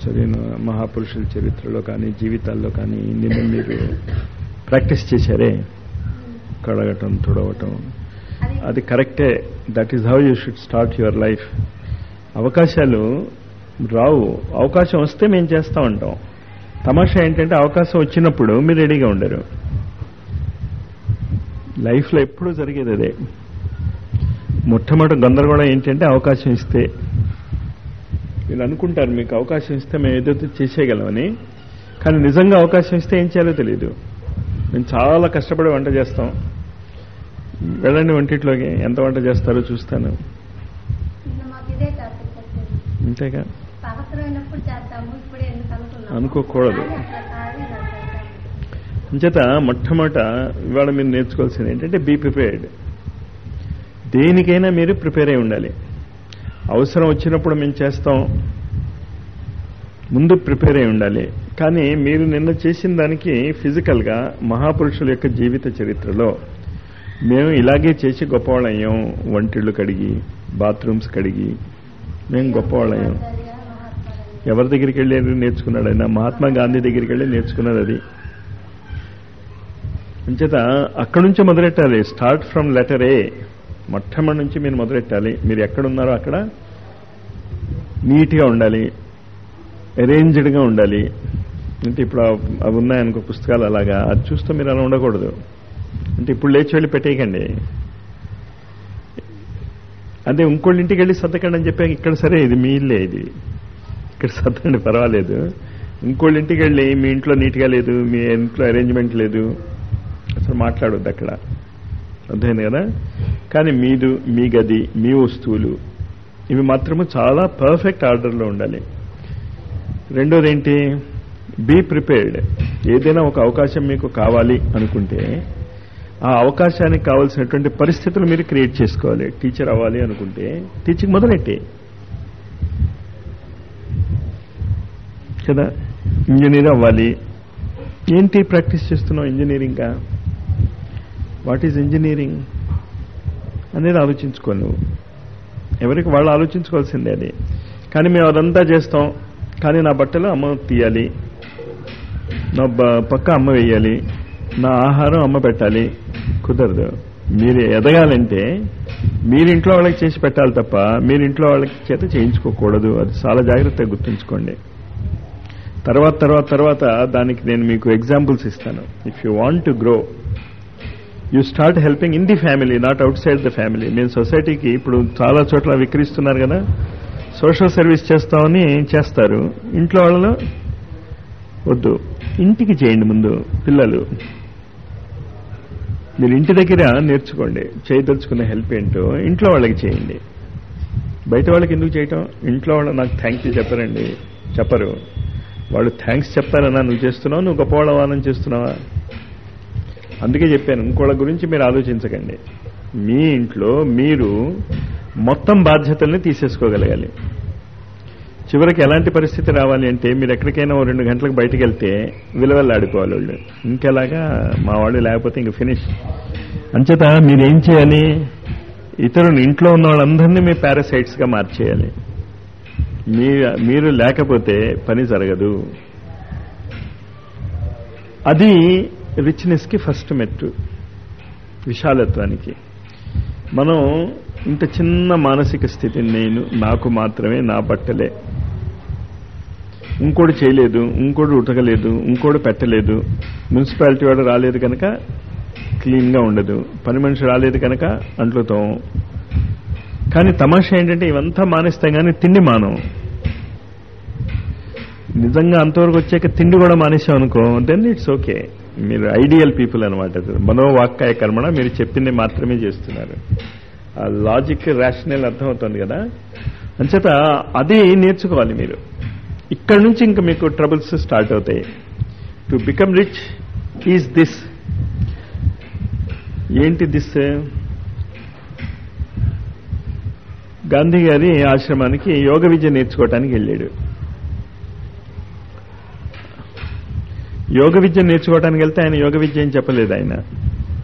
చదివిన మహాపురుషుల చరిత్రలో కానీ జీవితాల్లో కానీ నిన్న మీరు ప్రాక్టీస్ చేశారే కడగటం తుడవటం అది అది కరెక్టే that is how you should start your life అవకాశాలు రావు అవకాశం వస్తే మేము చేస్తూ ఉంటాం తమాషా ఏంటంటే అవకాశం వచ్చినప్పుడు మీరు రెడీగా ఉండరు లైఫ్లో ఎప్పుడూ జరిగేది అదే మొట్టమొదటి గందరగోళం ఏంటంటే అవకాశం ఇస్తే మీరు అనుకుంటారు మీకు అవకాశం ఇస్తే మేము ఏదైతే చేసేయగలమని కానీ నిజంగా అవకాశం ఇస్తే ఏం చేయాలో తెలియదు మేము చాలా కష్టపడి వంట చేస్తాం వెళ్ళండి వంటిట్లోకి ఎంత వంట చేస్తారో చూస్తాను నిన్న మాకు ఇదే టాపిక్ వచ్చింది అంతేగా అవసరమైనప్పుడు చేద్దాము ఇప్పుడే ఎందుకు అనుకున్నాము అనుకోకూడదు. కానీ అట్లా కాదు ఇలా చేద్దాము. అంచేత మొట్టమొదట ఇవాళ మీరు నేర్చుకోవాల్సింది ఏంటంటే బీ ప్రిపేర్డ్ దేనికైనా మీరు ప్రిపేర్ అయి ఉండాలి అవసరం వచ్చినప్పుడు మేము చేస్తాం ముందు ప్రిపేర్ అయి ఉండాలి కానీ మీరు నిన్న చేసిన దానికి ఫిజికల్గా మహాపురుషుల యొక్క జీవిత చరిత్రలో మేము ఇలాగే చేసి గొప్పవాళ్ళయ్యాం వంటిళ్ళు కడిగి బాత్రూమ్స్ కడిగి మేము గొప్పవాళ్ళయ్యాం ఆచార్య, మహాత్మా గాంధీ. ఎవరి దగ్గరికి వెళ్ళి నేర్చుకున్నాడు ఆయన మహాత్మా గాంధీ దగ్గరికి వెళ్ళి నేర్చుకున్నది అది అంచేత అక్కడి నుంచే మొదలెట్టాలి స్టార్ట్ ఫ్రమ్ లెటర్ ఏ మొట్టమొదటి నుంచి మీరు మొదలెట్టాలి మీరు ఎక్కడున్నారో అక్కడ నీట్గా ఉండాలి అరేంజ్డ్గా ఉండాలి అంటే ఇప్పుడు ఆ- అవి ఉన్నాయనుకో పుస్తకాలు అలాగా అది చూస్తూ మీరు అలా ఉండకూడదు అంటే ఇప్పుడు లేచి వెళ్ళి పెట్టేయకండి అదే ఇంకోళ్ళ ఇంటికి వెళ్ళి సర్దకండి అని చెప్పాక ఇక్కడ సరే ఇది మీ ఇల్లే ఇది ఇక్కడ సర్దండి పర్వాలేదు ఇంకోళ్ళ ఇంటికి వెళ్ళి మీ ఇంట్లో నీట్గా లేదు మీ ఇంట్లో అరేంజ్మెంట్ లేదు అసలు మాట్లాడొద్దు అక్కడ అర్థమైంది కదా కానీ మీదు మీ గది మీ వస్తువులు ఇవి మాత్రము చాలా పర్ఫెక్ట్ ఆర్డర్లో ఉండాలి రెండోది ఏంటి బీ ప్రిపేర్డ్ ఏదైనా ఒక అవకాశం మీకు కావాలి అనుకుంటే ఆ అవకాశానికి కావాల్సినటువంటి పరిస్థితులు మీరు క్రియేట్ చేసుకోవాలి టీచర్ అవ్వాలి అనుకుంటే టీచింగ్ మొదలెట్టి కదా ఇంజనీర్ అవ్వాలి ఏంటి ప్రాక్టీస్ చేస్తున్నావు ఇంజనీరింగ్గా వాట్ ఈజ్ ఇంజనీరింగ్ అనేది ఆలోచించుకో నువ్వు ఎవరికి వాళ్ళు ఆలోచించుకోవాల్సిందే అది కానీ మేము అదంతా చేస్తాం కానీ నా బట్టలు అమ్మ తీయాలి నా బ- పక్క అమ్మ వేయాలి నా ఆహారం అమ్మ పెట్టాలి కుదరదు మీరు ఎదగాలంటే మీరు ఇంట్లో వాళ్ళకి చేసి పెట్టాలి తప్ప మీరు ఇంట్లో వాళ్ళకి చేత చేయించుకోకూడదు అది చాలా జాగ్రత్తగా గుర్తుంచుకోండి తర్వాత తర్వాత తర్వాత దానికి నేను మీకు ఎగ్జాంపుల్స్ ఇస్తాను if you want to grow you start helping in the family not outside the family నేను సొసైటీకి ఇప్పుడు చాలా చోట్ల విక్రయిస్తున్నారు కదా సోషల్ సర్వీస్ చేస్తామని చేస్తారు ఇంట్లో వాళ్ళలో వద్దు ఇంటికి చేయండి ముందు పిల్లలు మీరు ఇంటి దగ్గర నేర్చుకోండి చేయదలుచుకున్న హెల్ప్ ఏంటో ఇంట్లో వాళ్ళకి చేయండి బయట వాళ్ళకి ఎందుకు చేయటం ఇంట్లో వాళ్ళు నాకు థ్యాంక్ యూ చెప్పరండి చెప్పరు వాళ్ళు థ్యాంక్స్ చెప్తారన్నా నువ్వు చేస్తున్నావు నువ్వు గొప్పవాళ్ళ వాదన చేస్తున్నావా అందుకే చెప్పాను ఇంకోళ్ళ గురించి మీరు ఆలోచించకండి మీ ఇంట్లో మీరు మొత్తం బాధ్యతల్ని తీసేసుకోగలగాలి చివరికి ఎలాంటి పరిస్థితి రావాలి అంటే మీరు ఎక్కడికైనా ఓ రెండు గంటలకు బయటకు వెళ్తే విలువల్లాడుకోవాలి వాళ్ళు ఇంకెలాగా మా వాళ్ళు లేకపోతే ఇంక ఫినిష్ అంచేత మీరు ఏం చేయాలి ఇతరులు ఇంట్లో ఉన్న వాళ్ళందరినీ మీ పారాసైట్స్గా మార్చేయాలి మీ మీరు లేకపోతే పని జరగదు అది రిచ్నెస్కి ఫస్ట్ మెట్టు విశాలత్వానికి మనం ఇంత చిన్న మానసిక స్థితి నేను నాకు మాత్రమే నా బట్టలే ఇంకోటి చేయలేదు ఇంకోటి ఉతకలేదు ఇంకోటి పెట్టలేదు మున్సిపాలిటీ వాడు రాలేదు కనుక క్లీన్గా ఉండదు పని మనిషి రాలేదు కనుక అంట్లుతాం కానీ తమాషా ఏంటంటే ఇవంతా మానేస్తాం కానీ తిండి మానం నిజంగా అంతవరకు వచ్చాక తిండి కూడా మానేసాం అనుకో దెన్ ఇట్స్ ఓకే మీరు ఐడియల్ పీపుల్ అనమాట మనోవాక్కాయ కర్మణ మీరు చెప్పింది మాత్రమే చేస్తున్నారు ఆ లాజిక్ రేషనల్ అర్థమవుతుంది కదా అంచేత అది నేర్చుకోవాలి మీరు ఇక్కడ నుంచి ఇంకా మీకు ట్రబుల్స్ స్టార్ట్ అవుతాయి to become rich is this ఏంటి దిస్ గాంధీ గారి ఆశ్రమానికి యోగ విద్య నేర్చుకోవటానికి వెళ్ళాడు యోగ విద్య నేర్చుకోవడానికి వెళ్తే ఆయన యోగ విద్య ఏం చెప్పలేదు ఆయన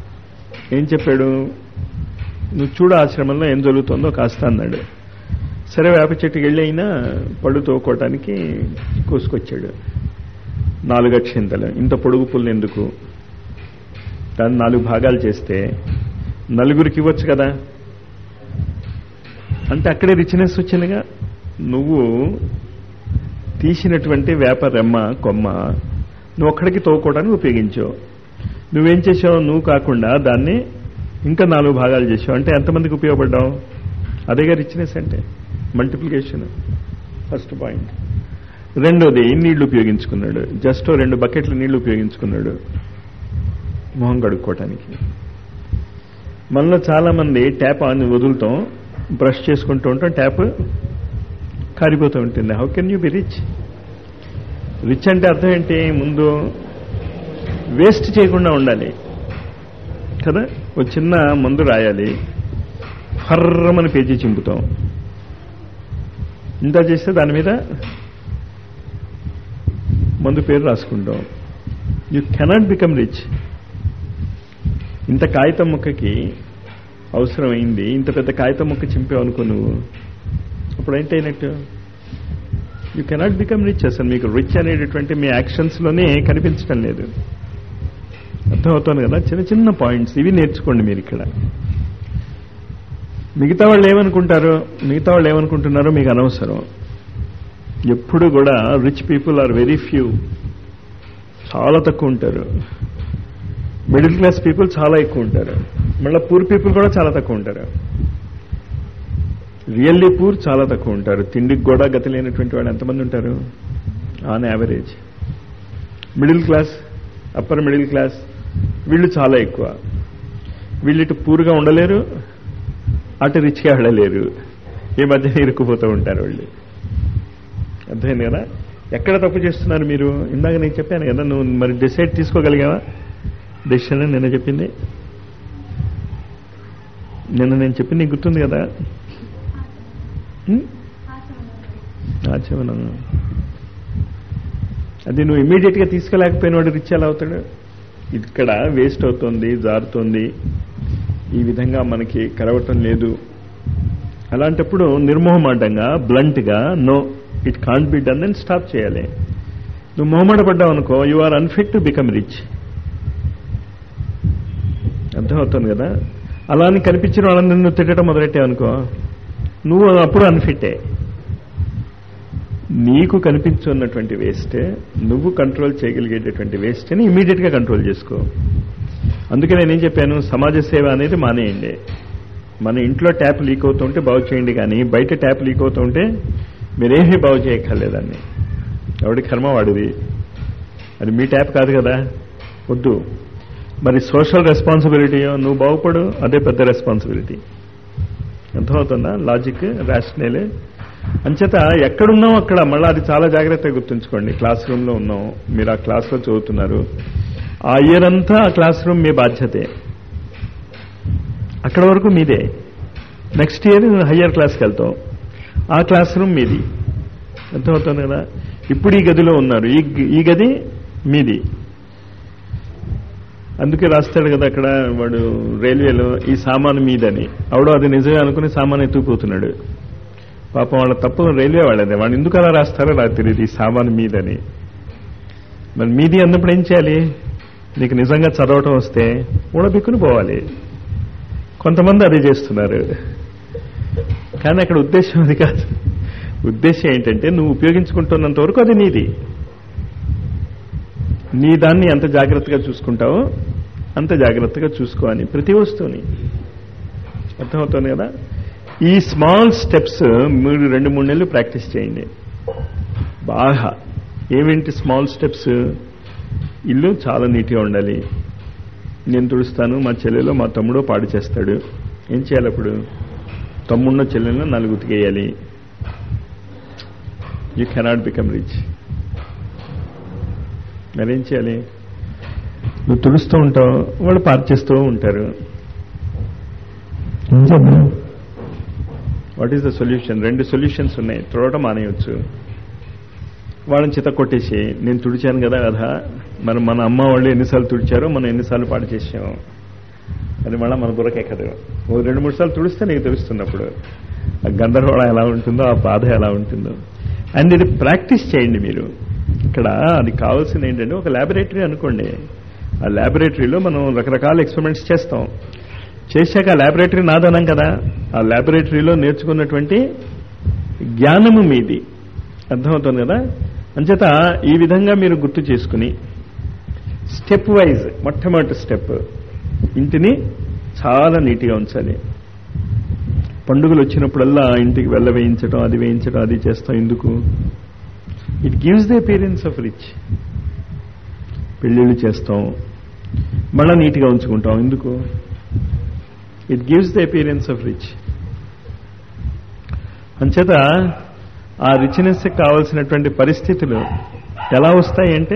ఏం చెప్పాడు నువ్వు చూడు ఆశ్రమంలో ఏం జరుగుతుందో కాస్త అన్నాడు సరే వేప చెట్టుకి వెళ్ళి అయినా పళ్ళు తోకోవటానికి కోసుకొచ్చాడు నాలుగు అక్షింతలు ఇంత పొడుగు పుల్లు ఎందుకు దాన్ని నాలుగు భాగాలు చేస్తే నలుగురికి ఇవ్వచ్చు కదా అంటే అక్కడే రిచ్నెస్ వచ్చిందిగా నువ్వు తీసినటువంటి వేప రెమ్మ కొమ్మ నువ్వు ఒక్కడికి తోకోవడానికి ఉపయోగించావు నువ్వేం చేసావు నువ్వు కాకుండా దాన్ని ఇంకా నాలుగు భాగాలు చేసావు అంటే ఎంతమందికి ఉపయోగపడ్డావు అదేగా రిచ్నెస్ అంటే మల్టిప్లికేషన్ ఫస్ట్ పాయింట్ రెండోది నీళ్లు ఉపయోగించుకున్నాడు జస్ట్ రెండు బకెట్లు నీళ్లు ఉపయోగించుకున్నాడు మొహం కడుక్కోవటానికి మనలో చాలా మంది ట్యాప్ ఆన్ వదులుతాం బ్రష్ చేసుకుంటూ ఉంటాం ట్యాప్ కారిపోతూ ఉంటుంది how can you be rich rich అంటే అర్థం ఏంటి ముందు వేస్ట్ చేయకుండా ఉండాలి కదా ఒక చిన్న మందు రాయాలి హర్రమని పేజీ చింపుతాం ఇంత చేస్తే దాని మీద మందు పేరు రాసుకుంటాం యూ కెనాట్ బికమ్ రిచ్ ఇంత కాగితం ముక్కకి అవసరమైంది ఇంత పెద్ద కాగితం ముక్క చింపావు అనుకో నువ్వు అప్పుడు ఏంటైనట్టు యూ కెనాట్ బికమ్ రిచ్ అసలు మీకు రిచ్ అనేటటువంటి మీ యాక్షన్స్లోనే కనిపించడం లేదు అర్థమవుతుంది కదా చిన్న చిన్న పాయింట్స్ ఇవి నేర్చుకోండి మీరు ఇక్కడ మిగతా వాళ్ళు ఏమనుకుంటారో మిగతా వాళ్ళు ఏమనుకుంటున్నారో మీకు అనవసరం ఎప్పుడు కూడా rich people are very few చాలా తక్కువ ఉంటారు మిడిల్ క్లాస్ పీపుల్ చాలా ఎక్కువ ఉంటారు మళ్ళీ పూర్ పీపుల్ కూడా చాలా తక్కువ ఉంటారు రియల్లీ పూర్ చాలా తక్కువ ఉంటారు తిండికి కూడా గతి లేనటువంటి వాళ్ళు ఎంతమంది ఉంటారు on average middle class upper middle class వీళ్ళు చాలా ఎక్కువ వీళ్ళు ఇటు పూర్గా ఉండలేరు అటు రిచ్గా వెళ్ళలేరు ఈ మధ్య ఇరుక్కుపోతూ ఉంటారు వాళ్ళు అర్థమైంది కదా ఎక్కడ తప్పు చేస్తున్నారు మీరు ఇందాక నేను చెప్పాను కదా నువ్వు మరి డిసైడ్ తీసుకోగలిగావా డెసిషన్ నిన్న చెప్పింది నిన్న నేను చెప్పింది నీకు గుర్తుంది కదా ఉం? ఆచమనం అది నువ్వు ఇమీడియట్ గా తీసుకోలేకపోయిన వాడు రిచ్ ఎలా అవుతాడు ఇక్కడ వేస్ట్ అవుతుంది జారుతోంది ఈ విధంగా మనకి కరవటం లేదు అలాంటప్పుడు నిర్మోహమాటంగా బ్లంట్ గా no it can't be done అని స్టాప్ చేయాలి నువ్వు మొహమాట పడ్డావు అనుకో you are unfit to become rich అర్థమవుతుంది కదా అలా అని కనిపించిన వాళ్ళని నువ్వు తిట్టడం మొదలెట్టావు అనుకో నువ్వు అప్పుడు అన్ఫిట్టే నీకు కనిపించున్నటువంటి వేస్ట్ నువ్వు కంట్రోల్ చేయగలిగేటటువంటి వేస్ట్ని ఇమీడియట్ గా కంట్రోల్ చేసుకో అందుకే నేనేం చెప్పాను సమాజ సేవ అనేది మానేయండి మన ఇంట్లో ట్యాప్ లీక్ అవుతుంటే బాగు చేయండి కానీ బయట ట్యాప్ లీక్ అవుతుంటే మీరేమీ బాగు చేయక్కర్లేదాన్ని ఎవడి కర్మ వాడిది అది మీ ట్యాప్ కాదు కదా వద్దు మరి సోషల్ రెస్పాన్సిబిలిటీయో నువ్వు బాగుపడు అదే పెద్ద రెస్పాన్సిబిలిటీ అర్థమవుతుందా లాజిక్ రేషనల్ అంచేత ఎక్కడున్నాం అక్కడ మళ్ళీ అది చాలా జాగ్రత్తగా గుర్తుంచుకోండి క్లాస్ రూమ్లో ఉన్నాం మీరు ఆ క్లాస్లో చదువుతున్నారు ఆ ఇయర్ అంతా ఆ క్లాస్ రూమ్ మీ బాధ్యతే అక్కడ వరకు మీదే నెక్స్ట్ ఇయర్ హయ్యర్ క్లాస్కి వెళ్తాం ఆ క్లాస్ రూమ్ మీది అర్థమవుతుంది కదా ఇప్పుడు ఈ గదిలో ఉన్నారు ఈ ఈ గది మీది అందుకే రాస్తాడు కదా అక్కడ వాడు రైల్వేలో ఈ సామాను మీదని అవడో అది నిజమే అనుకుని సామాను ఎత్తుకుపోతున్నాడు పాపం వాళ్ళ తప్పు రైల్వే వాళ్ళదే వాడు ఎందుకు అలా రాస్తారో నాకు తెలియదు ఈ సామాను మీదని మరి మీది అన్నప్పుడు ఏం చేయాలి నీకు నిజంగా చదవటం వస్తే ఊడబిక్కుని పోవాలి కొంతమంది అదే చేస్తున్నారు కానీ అక్కడ ఉద్దేశం అది కాదు ఉద్దేశం ఏంటంటే నువ్వు ఉపయోగించుకుంటున్నంత వరకు అది నీది నీ దాన్ని ఎంత జాగ్రత్తగా చూసుకుంటావో అంత జాగ్రత్తగా చూసుకోవాలి ప్రతి వస్తువుని అర్థమవుతుంది కదా ఈ స్మాల్ స్టెప్స్ మీరు రెండు మూడు నెలలు ప్రాక్టీస్ చేయండి బాగా ఏమేంటి స్మాల్ స్టెప్స్ ఇల్లు చాలా నీట్గా ఉండాలి నేను తుడుస్తాను మా చెల్లెలో మా తమ్ముడో పాడు చేస్తాడు ఏం చేయాలి అప్పుడు తమ్ముడినో చెల్లెల్లో నాలుగు ఉతికేయాలి యూ కెనాట్ బికమ్ రిచ్ మరేం చేయాలి నువ్వు తుడుస్తూ ఉంటావు వాళ్ళు పాడు చేస్తూ ఉంటారు వాట్ ఈస్ ద సొల్యూషన్ రెండు సొల్యూషన్స్ ఉన్నాయి తుడవటం మానేయచ్చు వాళ్ళని చిత కొట్టేసి నేను తుడిచాను కదా కదా మరి మన అమ్మ వాళ్ళు ఎన్నిసార్లు తుడిచారో మనం ఎన్నిసార్లు పాడు చేసాము అది మళ్ళీ మన బుర్రకెక్కదు ఓ రెండు మూడు సార్లు తుడిస్తే నీకు తెలుస్తున్నప్పుడు ఆ గందరగోళం ఎలా ఉంటుందో ఆ బాధ ఎలా ఉంటుందో అండ్ ఇది ప్రాక్టీస్ చేయండి మీరు ఇక్కడ అది కావాల్సింది ఏంటంటే ఒక ల్యాబొరేటరీ అనుకోండి ఆ ల్యాబొరేటరీలో మనం రకరకాల ఎక్స్పెరిమెంట్స్ చేస్తాం చేశాక ఆ ల్యాబొరేటరీ నాదనం కదా ఆ ల్యాబొరేటరీలో నేర్చుకున్నటువంటి జ్ఞానము మీది అర్థమవుతుంది కదా అంచేత ఈ విధంగా మీరు గుర్తు చేసుకుని స్టెప్ వైజ్ మొట్టమొదటి స్టెప్ ఇంటిని చాలా నీట్గా ఉంచాలి పండుగలు వచ్చినప్పుడల్లా ఇంటికి వెళ్ళ వేయించడం అది వేయించడం అది చేస్తాం ఎందుకు it gives the appearance of rich పెళ్ళిళ్ళు చేస్తాం మళ్ళా నీట్గా ఉంచుకుంటాం ఎందుకు it gives the appearance of rich అంచేత ఆ రిచ్నెస్ కావాల్సినటువంటి పరిస్థితులు ఎలా వస్తాయి అంటే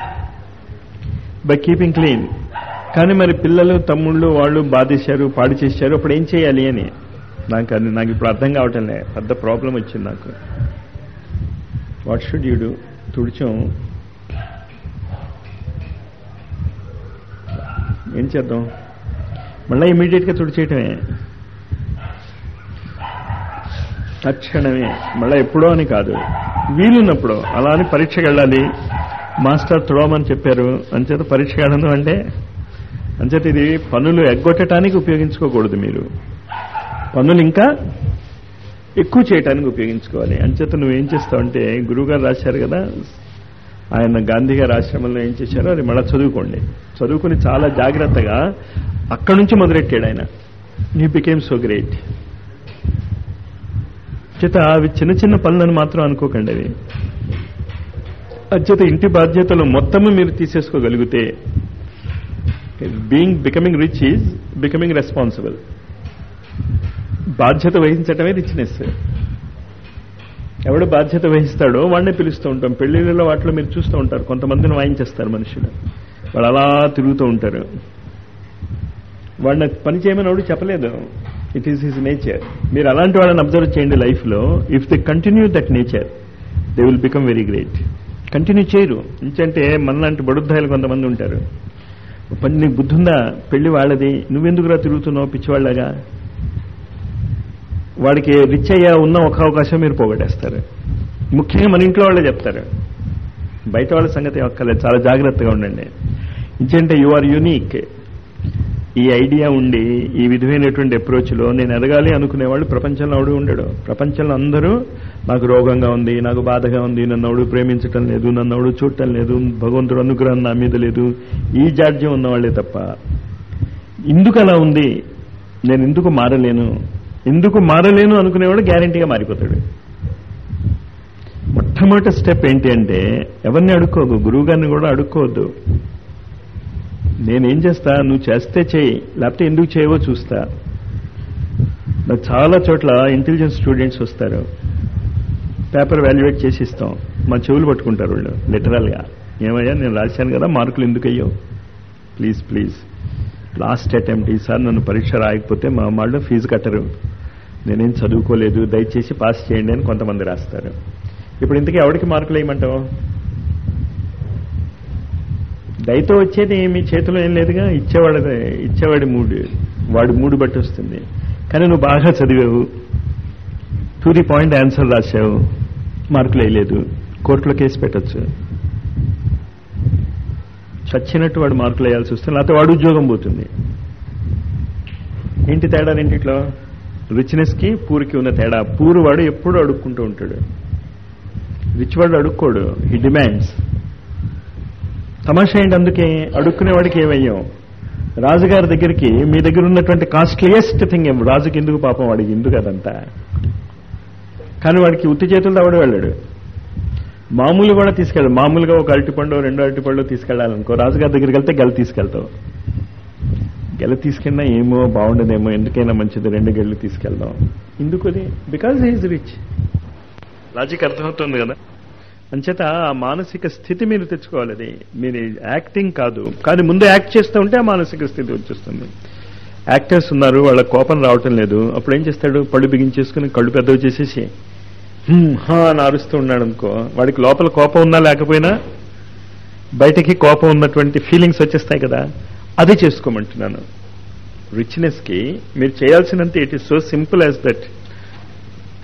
బై కీపింగ్ క్లీన్ కానీ మరి పిల్లలు తమ్ముళ్ళు వాళ్ళు బాధేశారు పాడు చేశారు అప్పుడు ఏం చేయాలి అని నాకు అది నాకు ఇప్పుడు అర్థం కావటం లే పెద్ద ప్రాబ్లం వచ్చింది నాకు వాట్ షుడ్ యూ డూ తుడిచాం ఏం చేద్దాం మళ్ళీ ఇమీడియట్గా తుడిచేయటమే తక్షణమే మళ్ళీ ఎప్పుడో అని కాదు వీలున్నప్పుడు అలా అని పరీక్షకి వెళ్ళాలి మాస్టర్ తుడవమని చెప్పారు అంచేత పరీక్ష వెళ్ళను అంటే అంచేత ఇది పనులు ఎగ్గొట్టడానికి ఉపయోగించుకోకూడదు మీరు పనులు ఇంకా ఎక్కువ చేయడానికి ఉపయోగించుకోవాలి అంచేత నువ్వేం చేస్తావు అంటే గురువుగారు రాశారు కదా ఆయన గాంధీ గారి ఆశ్రమంలో ఏం చేశారో అది మళ్ళీ చదువుకోండి చదువుకుని చాలా జాగ్రత్తగా అక్కడి నుంచి మొదలెట్టాడు ఆయన యూ బికేమ్ సో గ్రేట్ చేత అవి చిన్న చిన్న పనులను మాత్రం అనుకోకండి అవి అచేత ఇంటి బాధ్యతలు మొత్తము మీరు తీసేసుకోగలిగితే being becoming rich is becoming responsible బాధ్యత వహించటమే రిచ్నెస్ ఎవడు బాధ్యత వహిస్తాడో వాడినే పిలుస్తూ ఉంటాం పెళ్లిళ్ళలో వాటిలో మీరు చూస్తూ ఉంటారు కొంతమందిని వాయించేస్తారు మనుషులు వాళ్ళు అలా తిరుగుతూ ఉంటారు వాడిని పని చేయమని వాడు చెప్పలేదు ఇట్ ఈస్ హిజ్ నేచర్ మీరు అలాంటి వాళ్ళని అబ్జర్వ్ చేయండి లైఫ్లో if they continue that nature they will become very great continue చేయరు ఎందుకంటే మనలాంటి బడుద్దాయిలు కొంతమంది ఉంటారు పని నీకు బుద్ధి ఉందా పెళ్లి వాళ్ళది నువ్వెందుకురా తిరుగుతున్నావు పిచ్చివాళ్ళగా వాడికి రిచ్ అయ్యా ఉన్న ఒక అవకాశం మీరు పోగొట్టేస్తారు ముఖ్యంగా మన ఇంట్లో వాళ్ళే చెప్తారు బయట వాళ్ళ సంగతి ఒక్కలేదు చాలా జాగ్రత్తగా ఉండండి ఇంకంటే యు ఆర్ యూనిక్ ఈ ఐడియా ఉండి ఈ విధమైనటువంటి అప్రోచ్లో నేను ఎదగాలి అనుకునేవాళ్ళు ప్రపంచంలో ఎవడు ఉండడు ప్రపంచంలో అందరూ నాకు రోగంగా ఉంది నాకు బాధగా ఉంది నన్ను ఎవడు ప్రేమించటం లేదు నన్ను ఎవడు చూడటం లేదు భగవంతుడు అనుగ్రహం నా మీద లేదు ఈ జాడ్యం ఉన్నవాళ్లే తప్ప ఎందుకు అలా ఉంది నేను ఎందుకు మారలేను ఎందుకు మారలేను అనుకునేవాడు గ్యారంటీగా మారిపోతాడు మొట్టమొదటి స్టెప్ ఏంటి అంటే ఎవరిని అడుక్కోదు గురువు గారిని కూడా అడుక్కోవద్దు నేనేం చేస్తా నువ్వు చేస్తే చేయి లేకపోతే ఎందుకు చేయవో చూస్తా నాకు చాలా చోట్ల ఇంటెలిజెన్స్ స్టూడెంట్స్ వస్తారు పేపర్ వాల్యుయేట్ చేసి ఇస్తాం మా చెవులు పట్టుకుంటారు వాళ్ళు లిటరల్గా ఏమయ్యా నేను రాశాను కదా మార్కులు ఎందుకు అయ్యావు ప్లీజ్ ప్లీజ్ లాస్ట్ అటెంప్ట్ ఈసారి నన్ను పరీక్ష రాయకపోతే మా వాళ్ళు ఫీజు కట్టరు నేనేం చదువుకోలేదు దయచేసి పాస్ చేయండి అని కొంతమంది రాస్తారు ఇప్పుడు ఇంతకీ ఎవరికి మార్కులు వేయమంటావు దయతో వచ్చేది మీ చేతిలో ఏం లేదుగా ఇచ్చేవాడి ఇచ్చేవాడి మూడు వాడి మూడు బట్టి వస్తుంది కానీ నువ్వు బాగా చదివావు టు ది పాయింట్ ఆన్సర్ రాశావు మార్కులు వేయలేదు కోర్టులో కేసు పెట్టచ్చు చచ్చినట్టు వాడు మార్కులు వేయాల్సి వస్తుంది లేకపోతే వాడు ఉద్యోగం పోతుంది ఏంటి తేడా రెండిట్లో రిచ్నెస్ కి పూర్కి ఉన్న తేడా పూరు వాడు ఎప్పుడూ అడుక్కుంటూ ఉంటాడు రిచ్ వాడు అడుక్కోడు హీ డిమాండ్స్ తమాషా ఏంటి అందుకే అడుక్కునేవాడికి ఏమయ్యాం రాజుగారి దగ్గరికి మీ దగ్గర ఉన్నటువంటి కాస్ట్లీయెస్ట్ థింగ్ ఏం రాజుకి ఎందుకు పాపం వాడికి ఎందుకు అదంతా కానీ వాడికి ఉత్తి చేతులతో ఆవిడ వెళ్ళాడు మామూలు కూడా తీసుకెళ్ళాడు మామూలుగా ఒక అరటిపండు రెండు అరటిపండు తీసుకెళ్ళాలనుకో రాజుగారి దగ్గరికి వెళ్తే గెల తీసుకెళ్తావు గెల తీసుకెళ్ళినా ఏమో బాగుండదేమో ఎందుకైనా మంచిది రెండు గెళ్ళు తీసుకెళ్దాం ఎందుకు అది బికాజ్ ఈజ్ రిచ్ లాజిక్ అర్థమవుతుంది కదా అంచేత ఆ మానసిక స్థితి మీరు తెచ్చుకోవాలి అది మీరు యాక్టింగ్ కాదు కానీ ముందు యాక్ట్ చేస్తూ ఉంటే ఆ మానసిక స్థితి వచ్చేస్తుంది యాక్టర్స్ ఉన్నారు వాళ్ళ కోపం రావటం లేదు అప్పుడు ఏం చేస్తాడు పళ్ళు బిగించేసుకుని కళ్ళు పెద్దవి చేసేసి "హ్మ్, హా అని అరుస్తూ ఉన్నాడు అనుకో వాడికి లోపల కోపం ఉన్నా లేకపోయినా బయటకి కోపం ఉన్నటువంటి ఫీలింగ్స్ వచ్చేస్తాయి కదా అది చేసుకోమంటున్నాను రిచ్నెస్ కి మీరు చేయాల్సినంత it is so simple as that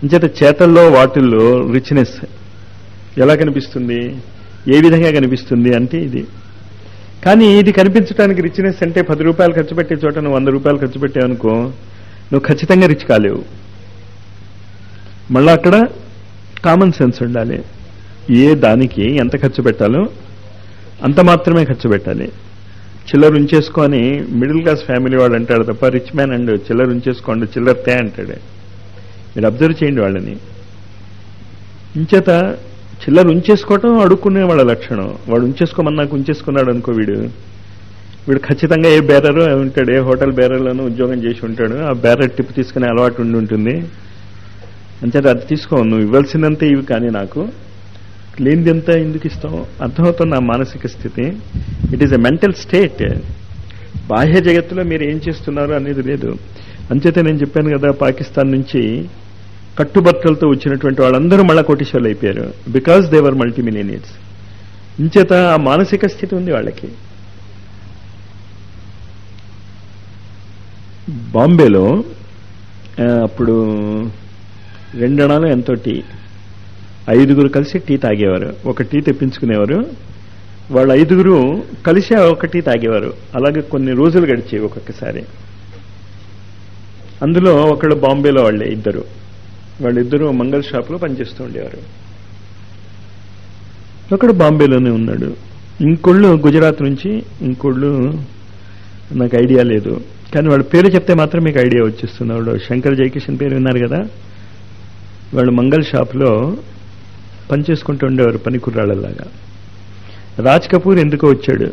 అంచేత చేతల్లో వాటిల్లో రిచ్నెస్ ఎలా కనిపిస్తుంది ఏ విధంగా కనిపిస్తుంది అంటే ఇది కానీ ఇది కనిపించడానికి రిచ్నెస్ అంటే పది రూపాయలు ఖర్చు పెట్టే చోట నువ్వు వంద రూపాయలు ఖర్చు పెట్టావనుకో నువ్వు ఖచ్చితంగా రిచ్ కాలేవు మళ్ళా అక్కడ కామన్ సెన్స్ ఉండాలి ఏ దానికి ఎంత ఖర్చు పెట్టాలో అంత మాత్రమే ఖర్చు పెట్టాలి చిల్లర ఉంచేసుకొని మిడిల్ క్లాస్ ఫ్యామిలీ వాడు అంటాడు తప్ప రిచ్ మ్యాన్ అండ్ చిల్లర ఉంచేసుకోండి చిల్లర తే అంటాడు మీరు అబ్జర్వ్ చేయండి వాళ్ళని ఇంచేత చిల్లర ఉంచేసుకోవటం అడుక్కునే వాళ్ళ లక్షణం వాడు ఉంచేసుకోమని నాకు ఉంచేసుకున్నాడు అనుకో వీడు వీడు ఖచ్చితంగా ఏ బేరరు ఉంటాడు ఏ హోటల్ బేరర్లోనూ ఉద్యోగం చేసి ఉంటాడు ఆ బేరర్ టిప్ తీసుకునే అలవాటు ఉండి ఉంటుంది అంచేత అది తీసుకో నువ్వు ఇవ్వాల్సినంత ఇవి కానీ నాకు లేనిది ఎంత ఎందుకు ఇస్తాం అర్థమవుతున్న ఆ మానసిక స్థితి it is a mental state బాహ్య జగత్తులో మీరు ఏం చేస్తున్నారు అనేది లేదు అంచేతే నేను చెప్పాను కదా పాకిస్తాన్ నుంచి కట్టుబట్టలతో వచ్చినటువంటి వాళ్ళందరూ మళ్ళా కోటీశ్వర్లు అయిపోయారు బికాస్ దేవర్ మల్టీ మిలియనియర్స్ ఇంచేత ఆ మానసిక స్థితి ఉంది వాళ్ళకి బాంబేలో ఆ, అప్పుడు రెండణాలు ఎంతో టీ ఐదుగురు కలిసి టీ తాగేవారు ఒక టీ తెప్పించుకునేవారు వాళ్ళు ఐదుగురు కలిసి ఒక టీ తాగేవారు అలాగే కొన్ని రోజులు గడిచేవి ఒక్కొక్కసారి అందులో ఒకళ్ళు బాంబేలో వాళ్ళే ఇద్దరు వాళ్ళిద్దరూ మంగళ షాప్లో పనిచేస్తూ ఉండేవారు ఒకడు బాంబేలోనే ఉన్నాడు ఇంకోళ్ళు గుజరాత్ నుంచి ఇంకోళ్ళు నాకు ఐడియా లేదు కానీ వాళ్ళ పేరు చెప్తే మాత్రం మీకు ఐడియా వచ్చేస్తుంది వాడు శంకర్ జయకిషన్ పేరు విన్నారు కదా వాళ్ళు మంగళ షాప్లో పనిచేసుకుంటూ ఉండేవారు పని కుర్రాళ్ళలాగా రాజ్ కపూర్ ఎందుకో వచ్చాడు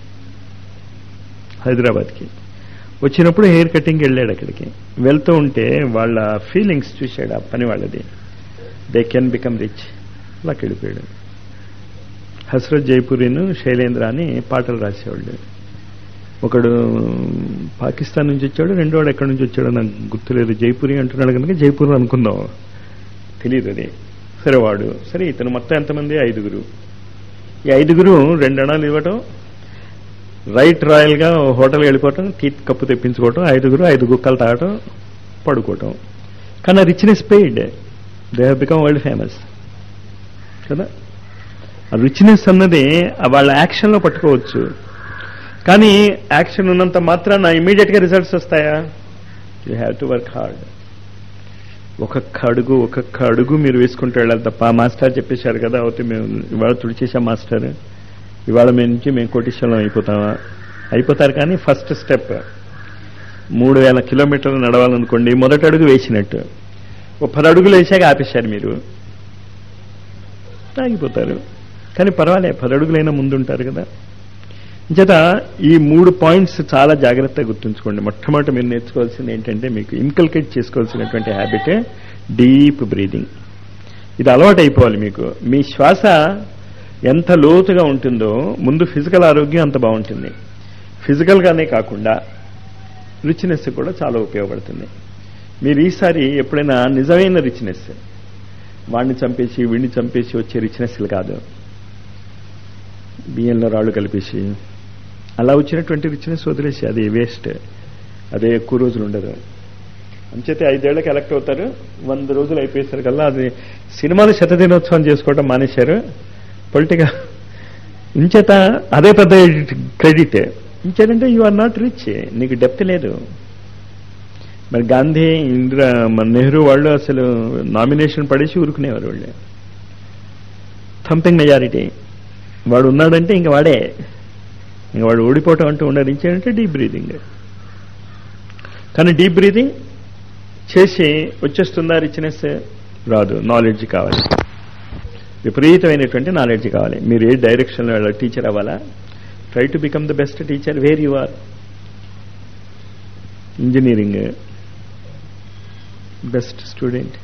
హైదరాబాద్కి వచ్చినప్పుడు హెయిర్ కటింగ్కి వెళ్ళాడు అక్కడికి వెళ్తూ ఉంటే వాళ్ళ ఫీలింగ్స్ చూశాడు ఆ పని వాళ్ళది దే కెన్ బికమ్ రిచ్ అలా వెళ్ళిపోయాడు హస్రత్ జైపూరిను శైలేంద్ర అని పాటలు రాసేవాళ్ళు ఒకడు పాకిస్తాన్ నుంచి వచ్చాడు రెండోడు ఎక్కడి నుంచి వచ్చాడో నాకు గుర్తులేదు జైపూరి అంటున్నాడు కనుక జైపూర్ అనుకుందాం తెలియదు అది సరే వాడు సరే ఇతను మొత్తం ఎంతమంది ఐదుగురు ఈ ఐదుగురు రెండు అణాలు ఇవ్వటం రైట్ రాయల్గా హోటల్ వెళ్ళిపోవటం టీ కప్పు తెప్పించుకోవటం ఐదుగురు ఐదు గుక్కలు తాగటం పడుకోవటం కానీ richness paid they have become world famous కదా ఆ రిచ్నెస్ అన్నది ఆ వాళ్ళ యాక్షన్లో పట్టుకోవచ్చు కానీ యాక్షన్ ఉన్నంత మాత్రాన ఇమీడియట్గా రిజల్ట్స్ వస్తాయా you have to work hard ఒక్కొక్క అడుగు ఒక్కొక్క అడుగు మీరు వేసుకుంటూ వెళ్ళాలి తప్ప మాస్టర్ చెప్పేశారు కదా అవుతే మేము ఇవాళ తుడిచేసాం మాస్టర్ ఇవాళ మేము నుంచి మేము కోటీశ్వరం అయిపోతామా అయిపోతారు కానీ ఫస్ట్ స్టెప్ మూడు వేల కిలోమీటర్లు నడవాలనుకోండి మొదటి అడుగు వేసినట్టు ఓ పది అడుగులు వేసాక ఆపేశారు మీరు ఆగిపోతారు కానీ పర్వాలే పది అడుగులైనా ముందుంటారు కదా చేత ఈ మూడు పాయింట్స్ చాలా జాగ్రత్తగా గుర్తుంచుకోండి మొట్టమొదటి మీరు నేర్చుకోవాల్సింది ఏంటంటే మీకు ఇన్కల్కేట్ చేసుకోవాల్సినటువంటి హ్యాబిటే డీప్ బ్రీదింగ్ ఇది అలవాటు అయిపోవాలి మీకు మీ శ్వాస ఎంత లోతుగా ఉంటుందో ముందు ఫిజికల్ ఆరోగ్యం అంత బాగుంటుంది ఫిజికల్గానే కాకుండా రిచ్నెస్ కూడా చాలా ఉపయోగపడుతుంది మీరు ఈసారి ఎప్పుడైనా నిజమైన రిచ్నెస్ వాడిని చంపేసి వీడిని చంపేసి వచ్చే రిచ్నెస్లు కాదు బియ్యంలో రాళ్ళు కలిపేసి అలా వచ్చినటువంటి రిచ్నెస్ వదిలేసి అది వేస్ట్ అదే ఎక్కువ రోజులు ఉండదు అంచేతే ఐదేళ్లకు ఎలక్ట్ అవుతారు వంద రోజులు అయిపోయేసరికల్లా అది సినిమాలు శతదినోత్సవం చేసుకోవడం మానేశారు పొలిటికల్ ఇంచేత అదే పెద్ద క్రెడిట్ ఇంచేతంటే యు ఆర్ నాట్ రిచ్ నీకు డెప్త్ లేదు మరి గాంధీ ఇందిరా మన నెహ్రూ వాళ్ళు అసలు నామినేషన్ పడేసి ఊరుకునేవారు వాళ్ళు థంపింగ్ మెజారిటీ వాడు ఉన్నాడంటే ఇంక వాడే ఇంక వాడు ఓడిపోవటం అంటూ ఉండదు ఇంకేంటంటే డీప్ బ్రీదింగ్ కానీ డీప్ బ్రీదింగ్ చేసి వచ్చేస్తుందా రిచ్నెస్ రాదు నాలెడ్జ్ కావాలి విపరీతమైనటువంటి నాలెడ్జ్ కావాలి మీరు ఏ డైరెక్షన్లో వెళ్ళాలి టీచర్ అవ్వాలా try to become the best teacher where you are engineering best student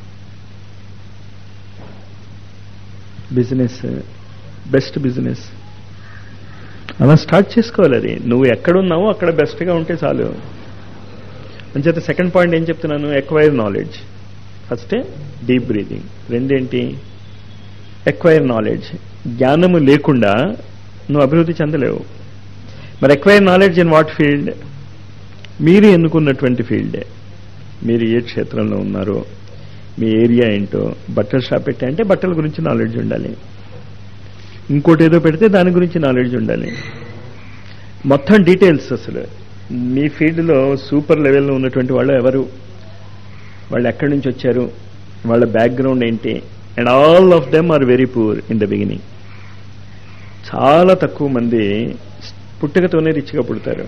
business best business అలా స్టార్ట్ చేసుకోవాలి అది నువ్వు ఎక్కడున్నావో అక్కడ బెస్ట్గా ఉంటే చాలు అంచేత సెకండ్ పాయింట్ ఏం చెప్తున్నాను acquire knowledge first deep breathing రెండేంటి ఎక్వైర్ నాలెడ్జ్ జ్ఞానము లేకుండా నువ్వు అభివృద్ధి చెందలేవు మరి acquire knowledge in what field మీరు ఎన్నుకున్నటువంటి ఫీల్డే మీరు ఏ క్షేత్రంలో ఉన్నారో మీ ఏరియా ఏంటో బట్టల షాప్ పెట్టా అంటే బట్టల గురించి నాలెడ్జ్ ఉండాలి ఇంకోటి ఏదో పెడితే దాని గురించి నాలెడ్జ్ ఉండాలి మొత్తం డీటెయిల్స్ అసలు మీ ఫీల్డ్లో సూపర్ లెవెల్లో ఉన్నటువంటి వాళ్ళు ఎవరు వాళ్ళు ఎక్కడి నుంచి వచ్చారు వాళ్ళ బ్యాక్గ్రౌండ్ ఏంటి and all of them are very poor in the beginning చాలా తక్కువ మంది పుట్టుకతోనే రిచ్గా పుడతారు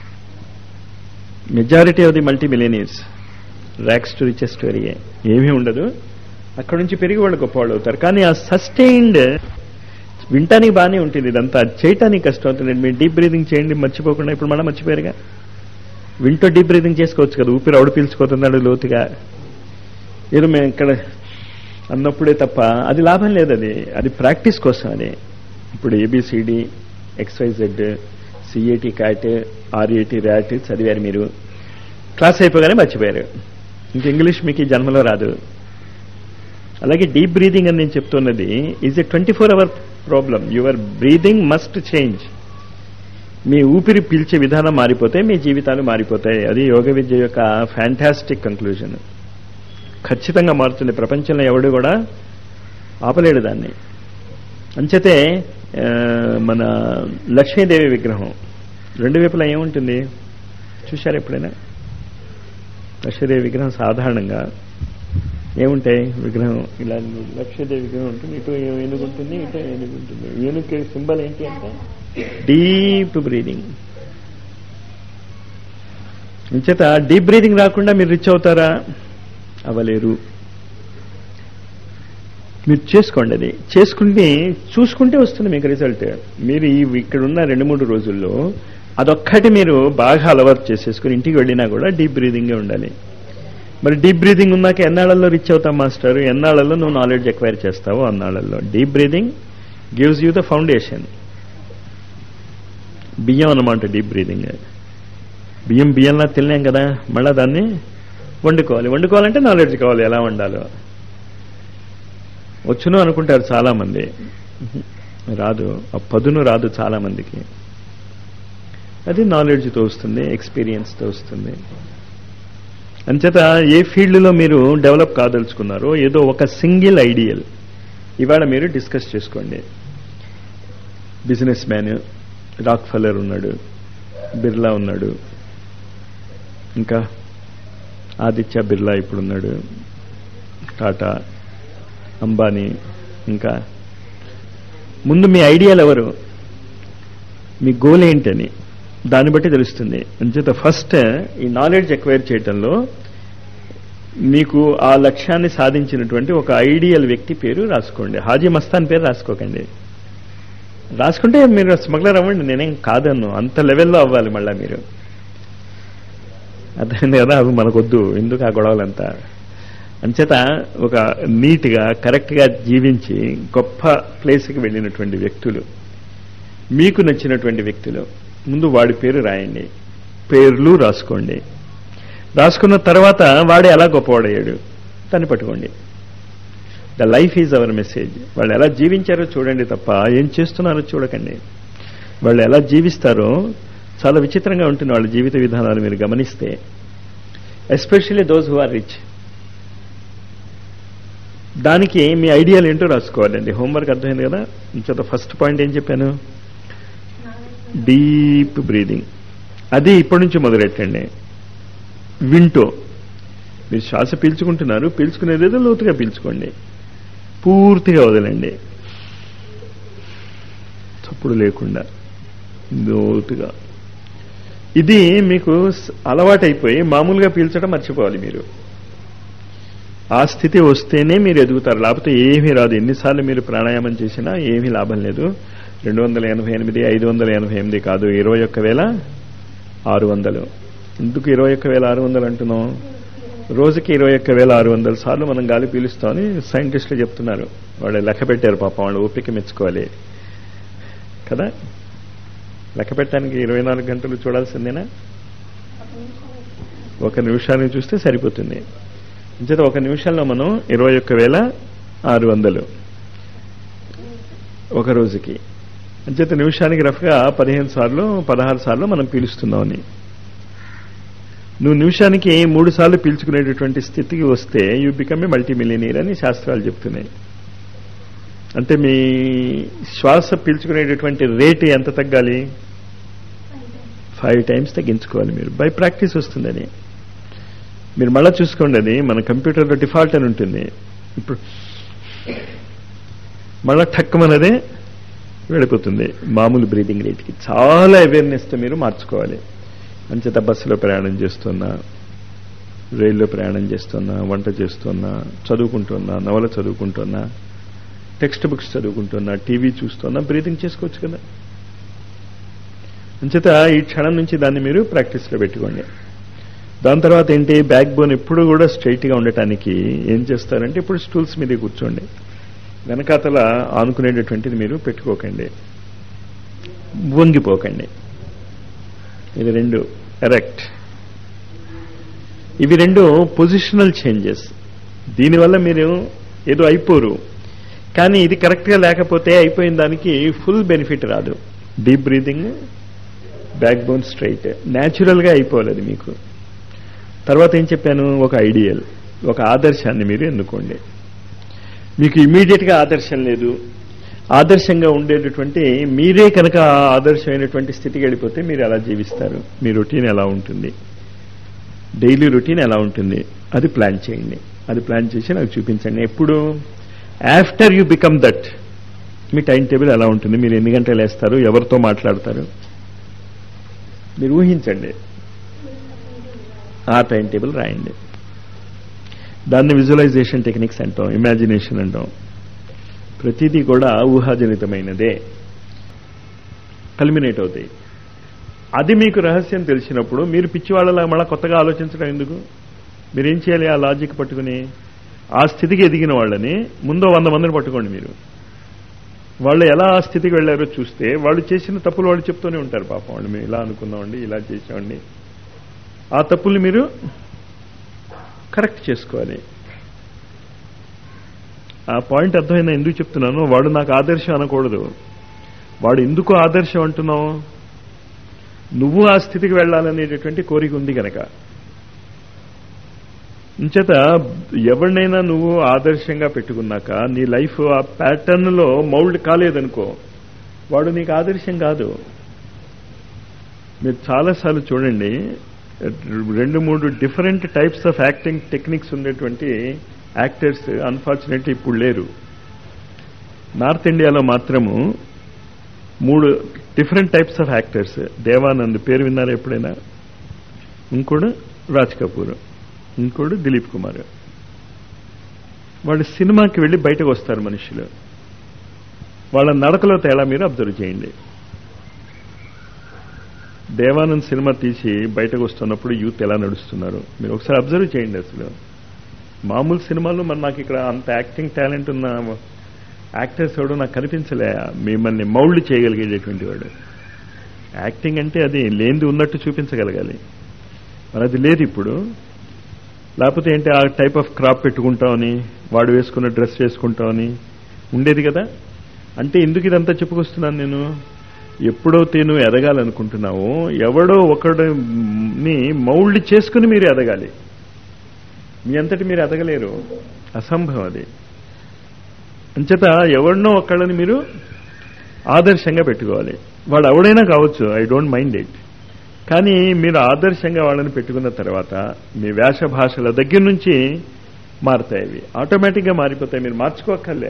majority of the multi millionaires rags to riches స్టోరీయే ఏమీ ఉండదు అక్కడ నుంచి పెరిగి వాళ్ళు గొప్పవాళ్ళు అవుతారు కానీ ఆ సస్టైన్డ్ వింటానికి బాగానే ఉంటుంది ఇదంతా అది చేయటానికి కష్టం అవుతుంది మీరు డీప్ బ్రీదింగ్ చేయండి మర్చిపోకుండా ఇప్పుడు మళ్ళీ మర్చిపోయారుగా వింటో డీప్ బ్రీదింగ్ చేసుకోవచ్చు కదా ఊపిరి అవుడు పీల్చుకోతున్నాడు లోతుగా ఏదో మేము ఇక్కడ అన్నప్పుడే తప్ప అది లాభం లేదు అది అది ప్రాక్టీస్ కోసం అది ఇప్పుడు A B C D X Y Z C A T cat R A T rat చదివారు మీరు క్లాస్ అయిపోగానే మర్చిపోయారు ఇంక ఇంగ్లీష్ మీకు ఈ జన్మలో రాదు అలాగే డీప్ బ్రీదింగ్ అని నేను చెప్తున్నది is a twenty four hour problem your breathing must change మీ ఊపిరి పీల్చే విధానం మారిపోతే మీ జీవితాలు మారిపోతాయి అది యోగ విద్య యొక్క ఫ్యాంటాస్టిక్ కంక్లూజన్ ఖచ్చితంగా మారుతుంది ప్రపంచంలో ఎవడు కూడా ఆపలేడు దాన్ని అంచేతే ఆ, మన లక్ష్మీదేవి విగ్రహం రెండు వైపులా ఏముంటుంది చూశారు ఎప్పుడైనా లక్ష్మీదేవి విగ్రహం సాధారణంగా ఏముంటాయి విగ్రహం ఇలా లక్ష్మీదేవి విగ్రహం ఉంటుంది ఇటు ఏనుగు ఉంటుంది ఇటు ఏనుగు ఉంటుంది ఏనుగు సింబల్ ఏంటి అంటే డీప్ బ్రీదింగ్ ఇంచేత డీప్ బ్రీదింగ్ రాకుండా మీరు రిచ్ అవుతారా అవ్వలేరు మీరు చేసుకోండి అది చేసుకుంటే చూసుకుంటే వస్తుంది మీకు రిజల్ట్ మీరు ఈ ఇక్కడ ఉన్న రెండు మూడు రోజుల్లో అదొక్కటి మీరు బాగా అలవాటు చేసేసుకుని ఇంటికి వెళ్ళినా కూడా డీప్ బ్రీదింగే ఉండాలి మరి డీప్ బ్రీదింగ్ ఉన్నాక ఎన్నాళ్ళల్లో రిచ్ అవుతాం మాస్టర్ ఎన్నాళ్ళల్లో నువ్వు నాలెడ్జ్ ఎక్వైర్ చేస్తావు అన్నాళ్ళల్లో deep breathing gives you the foundation బియ్యం అన్నమాట డీప్ బ్రీదింగ్ బియ్యం బియ్యంలా తినలేం కదా మళ్ళీ దాన్ని వండుకోవాలి వండుకోవాలంటే నాలెడ్జ్ కావాలి ఎలా వండాలో వచ్చును అనుకుంటారు చాలా మంది రాదు ఆ పదును రాదు చాలా మందికి అది నాలెడ్జ్తో వస్తుంది ఎక్స్పీరియన్స్తో వస్తుంది అంచేత ఏ ఫీల్డ్లో మీరు డెవలప్ కాదలుచుకున్నారో ఏదో ఒక సింగిల్ ఐడియల్ ఇవాళ మీరు డిస్కస్ చేసుకోండి బిజినెస్ మ్యాన్ రాక్ ఫెల్లర్ ఉన్నాడు బిర్లా ఉన్నాడు ఇంకా ఆదిత్య బిర్లా ఇప్పుడున్నాడు టాటా అంబానీ ఇంకా ముందు మీ ఐడియాలు ఎవరు మీ గోల్ ఏంటని దాన్ని బట్టి తెలుస్తుంది అంచేత ఫస్ట్ ఈ నాలెడ్జ్ ఎక్వైర్ చేయటంలో మీకు ఆ లక్ష్యాన్ని సాధించినటువంటి ఒక ఐడియల్ వ్యక్తి పేరు రాసుకోండి హాజీ మస్తాన్ పేరు రాసుకోకండి రాసుకుంటే మీరు స్మగ్లర్ అవ్వండి నేనేం కాదన్ను అంత లెవెల్లో అవ్వాలి మళ్ళీ మీరు అర్థమైంది కదా అవి మనకొద్దు ఎందుకు ఆ గొడవలంతా అంచేత ఒక నీట్గా కరెక్ట్గా జీవించి గొప్ప ప్లేస్కి వెళ్ళినటువంటి వ్యక్తులు మీకు నచ్చినటువంటి వ్యక్తులు ముందు వాడి పేరు రాయండి పేర్లు రాసుకోండి రాసుకున్న తర్వాత వాడు ఎలా గొప్పవాడయ్యాడు దాన్ని పట్టుకోండి the life is our message వాళ్ళు ఎలా జీవించారో చూడండి తప్ప ఏం చేస్తున్నారో చూడకండి వాళ్ళు ఎలా జీవిస్తారో చాలా విచిత్రంగా ఉంటుంది వాళ్ళ జీవిత విధానాలు మీరు గమనిస్తే especially those who are rich దానికి మీ ఐడియాలు ఏంటో రాసుకోవాలండి హోంవర్క్ అర్థమైంది కదా ఇంకొక ఫస్ట్ పాయింట్ ఏం చెప్పాను డీప్ బ్రీదింగ్ అది ఇప్పటి నుంచి మొదలెట్టండి వింటో మీరు శ్వాస పీల్చుకుంటున్నారు పీల్చుకునేదేదో లోతుగా పీల్చుకోండి పూర్తిగా వదలండి చప్పుడు లేకుండా లోతుగా ఇది మీకు స్- అలవాటైపోయి మామూలుగా పీల్చడం మర్చిపోవాలి మీరు ఆ స్థితి వస్తేనే మీరు ఎదుగుతారు లేకపోతే ఏమీ రాదు ఎన్నిసార్లు మీరు ప్రాణాయామం చేసినా ఏమీ లాభం లేదు రెండు వందల ఎనభై ఎనిమిది ఐదు వందల ఎనభై ఎనిమిది కాదు ఇరవై ఒక్క వేల ఆరు వందలు ఎందుకు ఇరవై ఒక్క వేల ఆరు వందలు అంటున్నాం రోజుకి ఇరవై ఒక్క వేల ఆరు వందల సార్లు మనం గాలి పీలుస్తామని సైంటిస్టులు చెప్తున్నారు వాళ్ళు లెక్క పెట్టారు పాపం వాళ్ళు ఓపిక మెచ్చుకోవాలి కదా లెక్క పెట్టడానికి ఇరవై నాలుగు గంటలు చూడాల్సిందేనా ఒక నిమిషానికి చూస్తే సరిపోతుంది అంచేత ఒక నిమిషంలో మనం ఇరవై ఒక్క వేల ఆరు వందలు ఒక రోజుకి అంచేత నిమిషానికి రఫ్గా పదిహేను సార్లు పదహారు సార్లు మనం పీలుస్తున్నామని నువ్వు నిమిషానికి మూడు సార్లు పీల్చుకునేటటువంటి స్థితికి వస్తే you become a multi millionaire అని శాస్త్రాలు చెప్తున్నాయి అంటే మీ శ్వాస పీల్చుకునేటటువంటి రేటు ఎంత తగ్గాలి ఫైవ్ టైమ్స్ తగ్గించుకోవాలి మీరు బై ప్రాక్టీస్ వస్తుందని మీరు మళ్ళీ చూసుకోండి అది మన కంప్యూటర్లో డిఫాల్ట్ అని ఉంటుంది ఇప్పుడు మళ్ళా ఠక్కమన్నదే వెళ్ళిపోతుంది మామూలు బ్రీదింగ్ రేట్కి చాలా అవేర్నెస్తో మీరు మార్చుకోవాలి అంచేత బస్సులో ప్రయాణం చేస్తున్నా రైల్లో ప్రయాణం చేస్తున్నా వంట చేస్తున్నా చదువుకుంటున్నా నవల చదువుకుంటున్నా టెక్స్ట్ బుక్స్ చదువుకుంటున్నా టీవీ చూస్తున్నా బ్రీతింగ్ చేసుకోవచ్చు కదా అంచేత ఈ క్షణం నుంచి దాన్ని మీరు ప్రాక్టీస్లో పెట్టుకోండి దాని తర్వాత ఏంటి బ్యాక్ బోన్ ఎప్పుడు కూడా స్ట్రైట్గా ఉండటానికి ఏం చేస్తారంటే ఇప్పుడు స్టూల్స్ మీద కూర్చోండి వెనకాతల ఆనుకునేటటువంటిది మీరు పెట్టుకోకండి వంగిపోకండి ఇది రెండు ఎరెక్ట్ ఇవి రెండు పొజిషనల్ చేంజెస్ దీనివల్ల మీరు ఏదో అయిపోరు కానీ ఇది కరెక్ట్గా లేకపోతే అయిపోయిన దానికి ఫుల్ బెనిఫిట్ రాదు deep breathing backbone straight న్యాచురల్గా అయిపోవాలి అది మీకు తర్వాత ఏం చెప్పాను ఒక ఐడియల్ ఒక ఆదర్శాన్ని మీరు ఎన్నుకోండి మీకు ఇమీడియట్గా ఆదర్శం లేదు ఆదర్శంగా ఉండేటటువంటి మీరే కనుక ఆ ఆదర్శమైనటువంటి స్థితికి వెళ్ళిపోతే మీరు ఎలా జీవిస్తారు మీ రొటీన్ ఎలా ఉంటుంది డైలీ రొటీన్ ఎలా ఉంటుంది అది ప్లాన్ చేయండి అది ప్లాన్ చేసి నాకు చూపించండి ఎప్పుడు ఆఫ్టర్ యూ బికమ్ దట్ మీ టైం టేబుల్ ఎలా ఉంటుంది మీరు ఎన్ని గంటలు వేస్తారు ఎవరితో మాట్లాడతారు మీరు ఊహించండి ఆ టైం టేబుల్ రాయండి దాన్ని విజువలైజేషన్ టెక్నిక్స్ అంటాం ఇమాజినేషన్ అంటాం ప్రతిదీ కూడా ఊహాజనితమైనదే కల్మినేట్ అవుతాయి అది మీకు రహస్యం తెలిసినప్పుడు మీరు పిచ్చివాళ్ళలా మళ్ళీ కొత్తగా ఆలోచించడం ఎందుకు మీరేం చేయాలి ఆ లాజిక్ పట్టుకుని ఆ స్థితికి ఎదిగిన వాళ్ళని ముందో వంద మందిని పట్టుకోండి మీరు వాళ్ళు ఎలా ఆ స్థితికి వెళ్ళారో చూస్తే వాళ్ళు చేసిన తప్పులు వాళ్ళు చెప్తూనే ఉంటారు పాపం వాళ్ళు మేము ఇలా అనుకున్నామండి ఇలా చేసామండి ఆ తప్పుల్ని మీరు కరెక్ట్ చేసుకోవాలి ఆ పాయింట్ అర్థమైనా ఎందుకు చెప్తున్నాను వాడు నాకు ఆదర్శం అనకూడదు వాడు ఎందుకు ఆదర్శం అంటున్నావు నువ్వు ఆ స్థితికి వెళ్ళాలనేటటువంటి కోరిక ఉంది కనుక ఇంచేత ఎవరినైనా నువ్వు ఆదర్శంగా పెట్టుకున్నాక నీ లైఫ్ ఆ ప్యాటర్న్లో మౌల్డ్ కాలేదనుకో వాడు నీకు ఆదర్శం కాదు మీరు చాలాసార్లు చూడండి రెండు మూడు different types of acting techniques ఉండేటువంటి యాక్టర్స్ అన్ఫార్చునేట్లీ ఇప్పుడు లేరు నార్త్ ఇండియాలో మాత్రము మూడు different types of actors Dev Anand పేరు విన్నారా ఎప్పుడైనా ఇంకోడు రాజ్ కపూర్ ఇంకోడు దిలీప్ కుమార్ వాళ్ళు సినిమాకి వెళ్ళి బయటకు వస్తారు మనుషులు వాళ్ళ నడకలో తేడా మీరు అబ్జర్వ్ చేయండి దేవానంద్ సినిమా తీసి బయటకు వస్తున్నప్పుడు యూత్ ఎలా నడుస్తున్నారు మీరు ఒకసారి అబ్జర్వ్ చేయండి అసలు మామూలు సినిమాలు మరి నాకు ఇక్కడ అంత యాక్టింగ్ టాలెంట్ ఉన్న యాక్టర్స్ ఎవడు నాకు కనిపించలే మిమ్మల్ని మౌల్డ్ చేయగలిగేటటువంటి వాడు యాక్టింగ్ అంటే అది లేనిది ఉన్నట్టు చూపించగలగాలి మరి అది లేదు ఇప్పుడు లేకపోతే ఏంటి ఆ టైప్ ఆఫ్ క్రాప్ పెట్టుకుంటామని వాడు వేసుకున్న డ్రెస్ వేసుకుంటామని ఉండేది కదా అంటే ఎందుకు ఇదంతా చెప్పుకొస్తున్నాను నేను ఎప్పుడైతే నువ్వు ఎదగాలనుకుంటున్నావో ఎవడో ఒకడిని మౌల్డ్ చేసుకుని మీరు ఎదగాలి మీ అంతటి మీరు ఎదగలేరు అసంభవం అది అంచేత ఎవరినో ఒకళ్ళని మీరు ఆదర్శంగా పెట్టుకోవాలి వాడు ఎవడైనా కావచ్చు ఐ డోంట్ మైండ్ ఇట్ కానీ మీరు ఆదర్శంగా వాళ్ళని పెట్టుకున్న తర్వాత మీ వేష భాషల దగ్గర నుంచి మారుతాయి అవి ఆటోమేటిక్గా మారిపోతాయి మీరు మార్చుకోక్కర్లే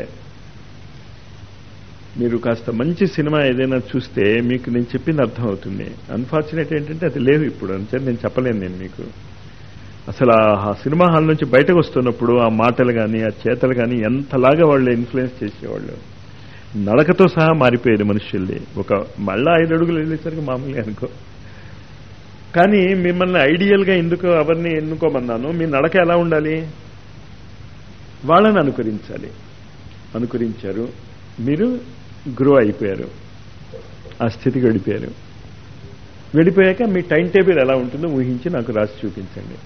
మీరు కాస్త మంచి సినిమా ఏదైనా చూస్తే మీకు నేను చెప్పింది అర్థమవుతుంది అన్ఫార్చునేట్ ఏంటంటే అది లేదు ఇప్పుడు అంతే నేను చెప్పలేను నేను మీకు అసలు ఆ సినిమా హాల్ నుంచి బయటకు వస్తున్నప్పుడు ఆ మాటలు కానీ ఆ చేతలు కానీ ఎంతలాగా వాళ్ళు ఇన్ఫ్లుయెన్స్ చేసేవాళ్ళు నడకతో సహా మారిపోయేది మనుషుల్ని ఒక మళ్ళా ఐదు అడుగులు వెళ్ళేసరికి మామూలుగా అనుకో కానీ మిమ్మల్ని ఐడియల్గా ఎందుకు ఎవరిని ఎన్నుకోమన్నాను మీ నడక ఎలా ఉండాలి వాళ్ళని అనుకరించాలి అనుకరించారు మీరు గ్రో అయిపోయారు ఆ స్థితికి వెళ్ళిపోయారు వెళ్ళిపోయాక మీ టైం టేబుల్ ఎలా ఉంటుందో ఊహించి నాకు రాసి చూపించండి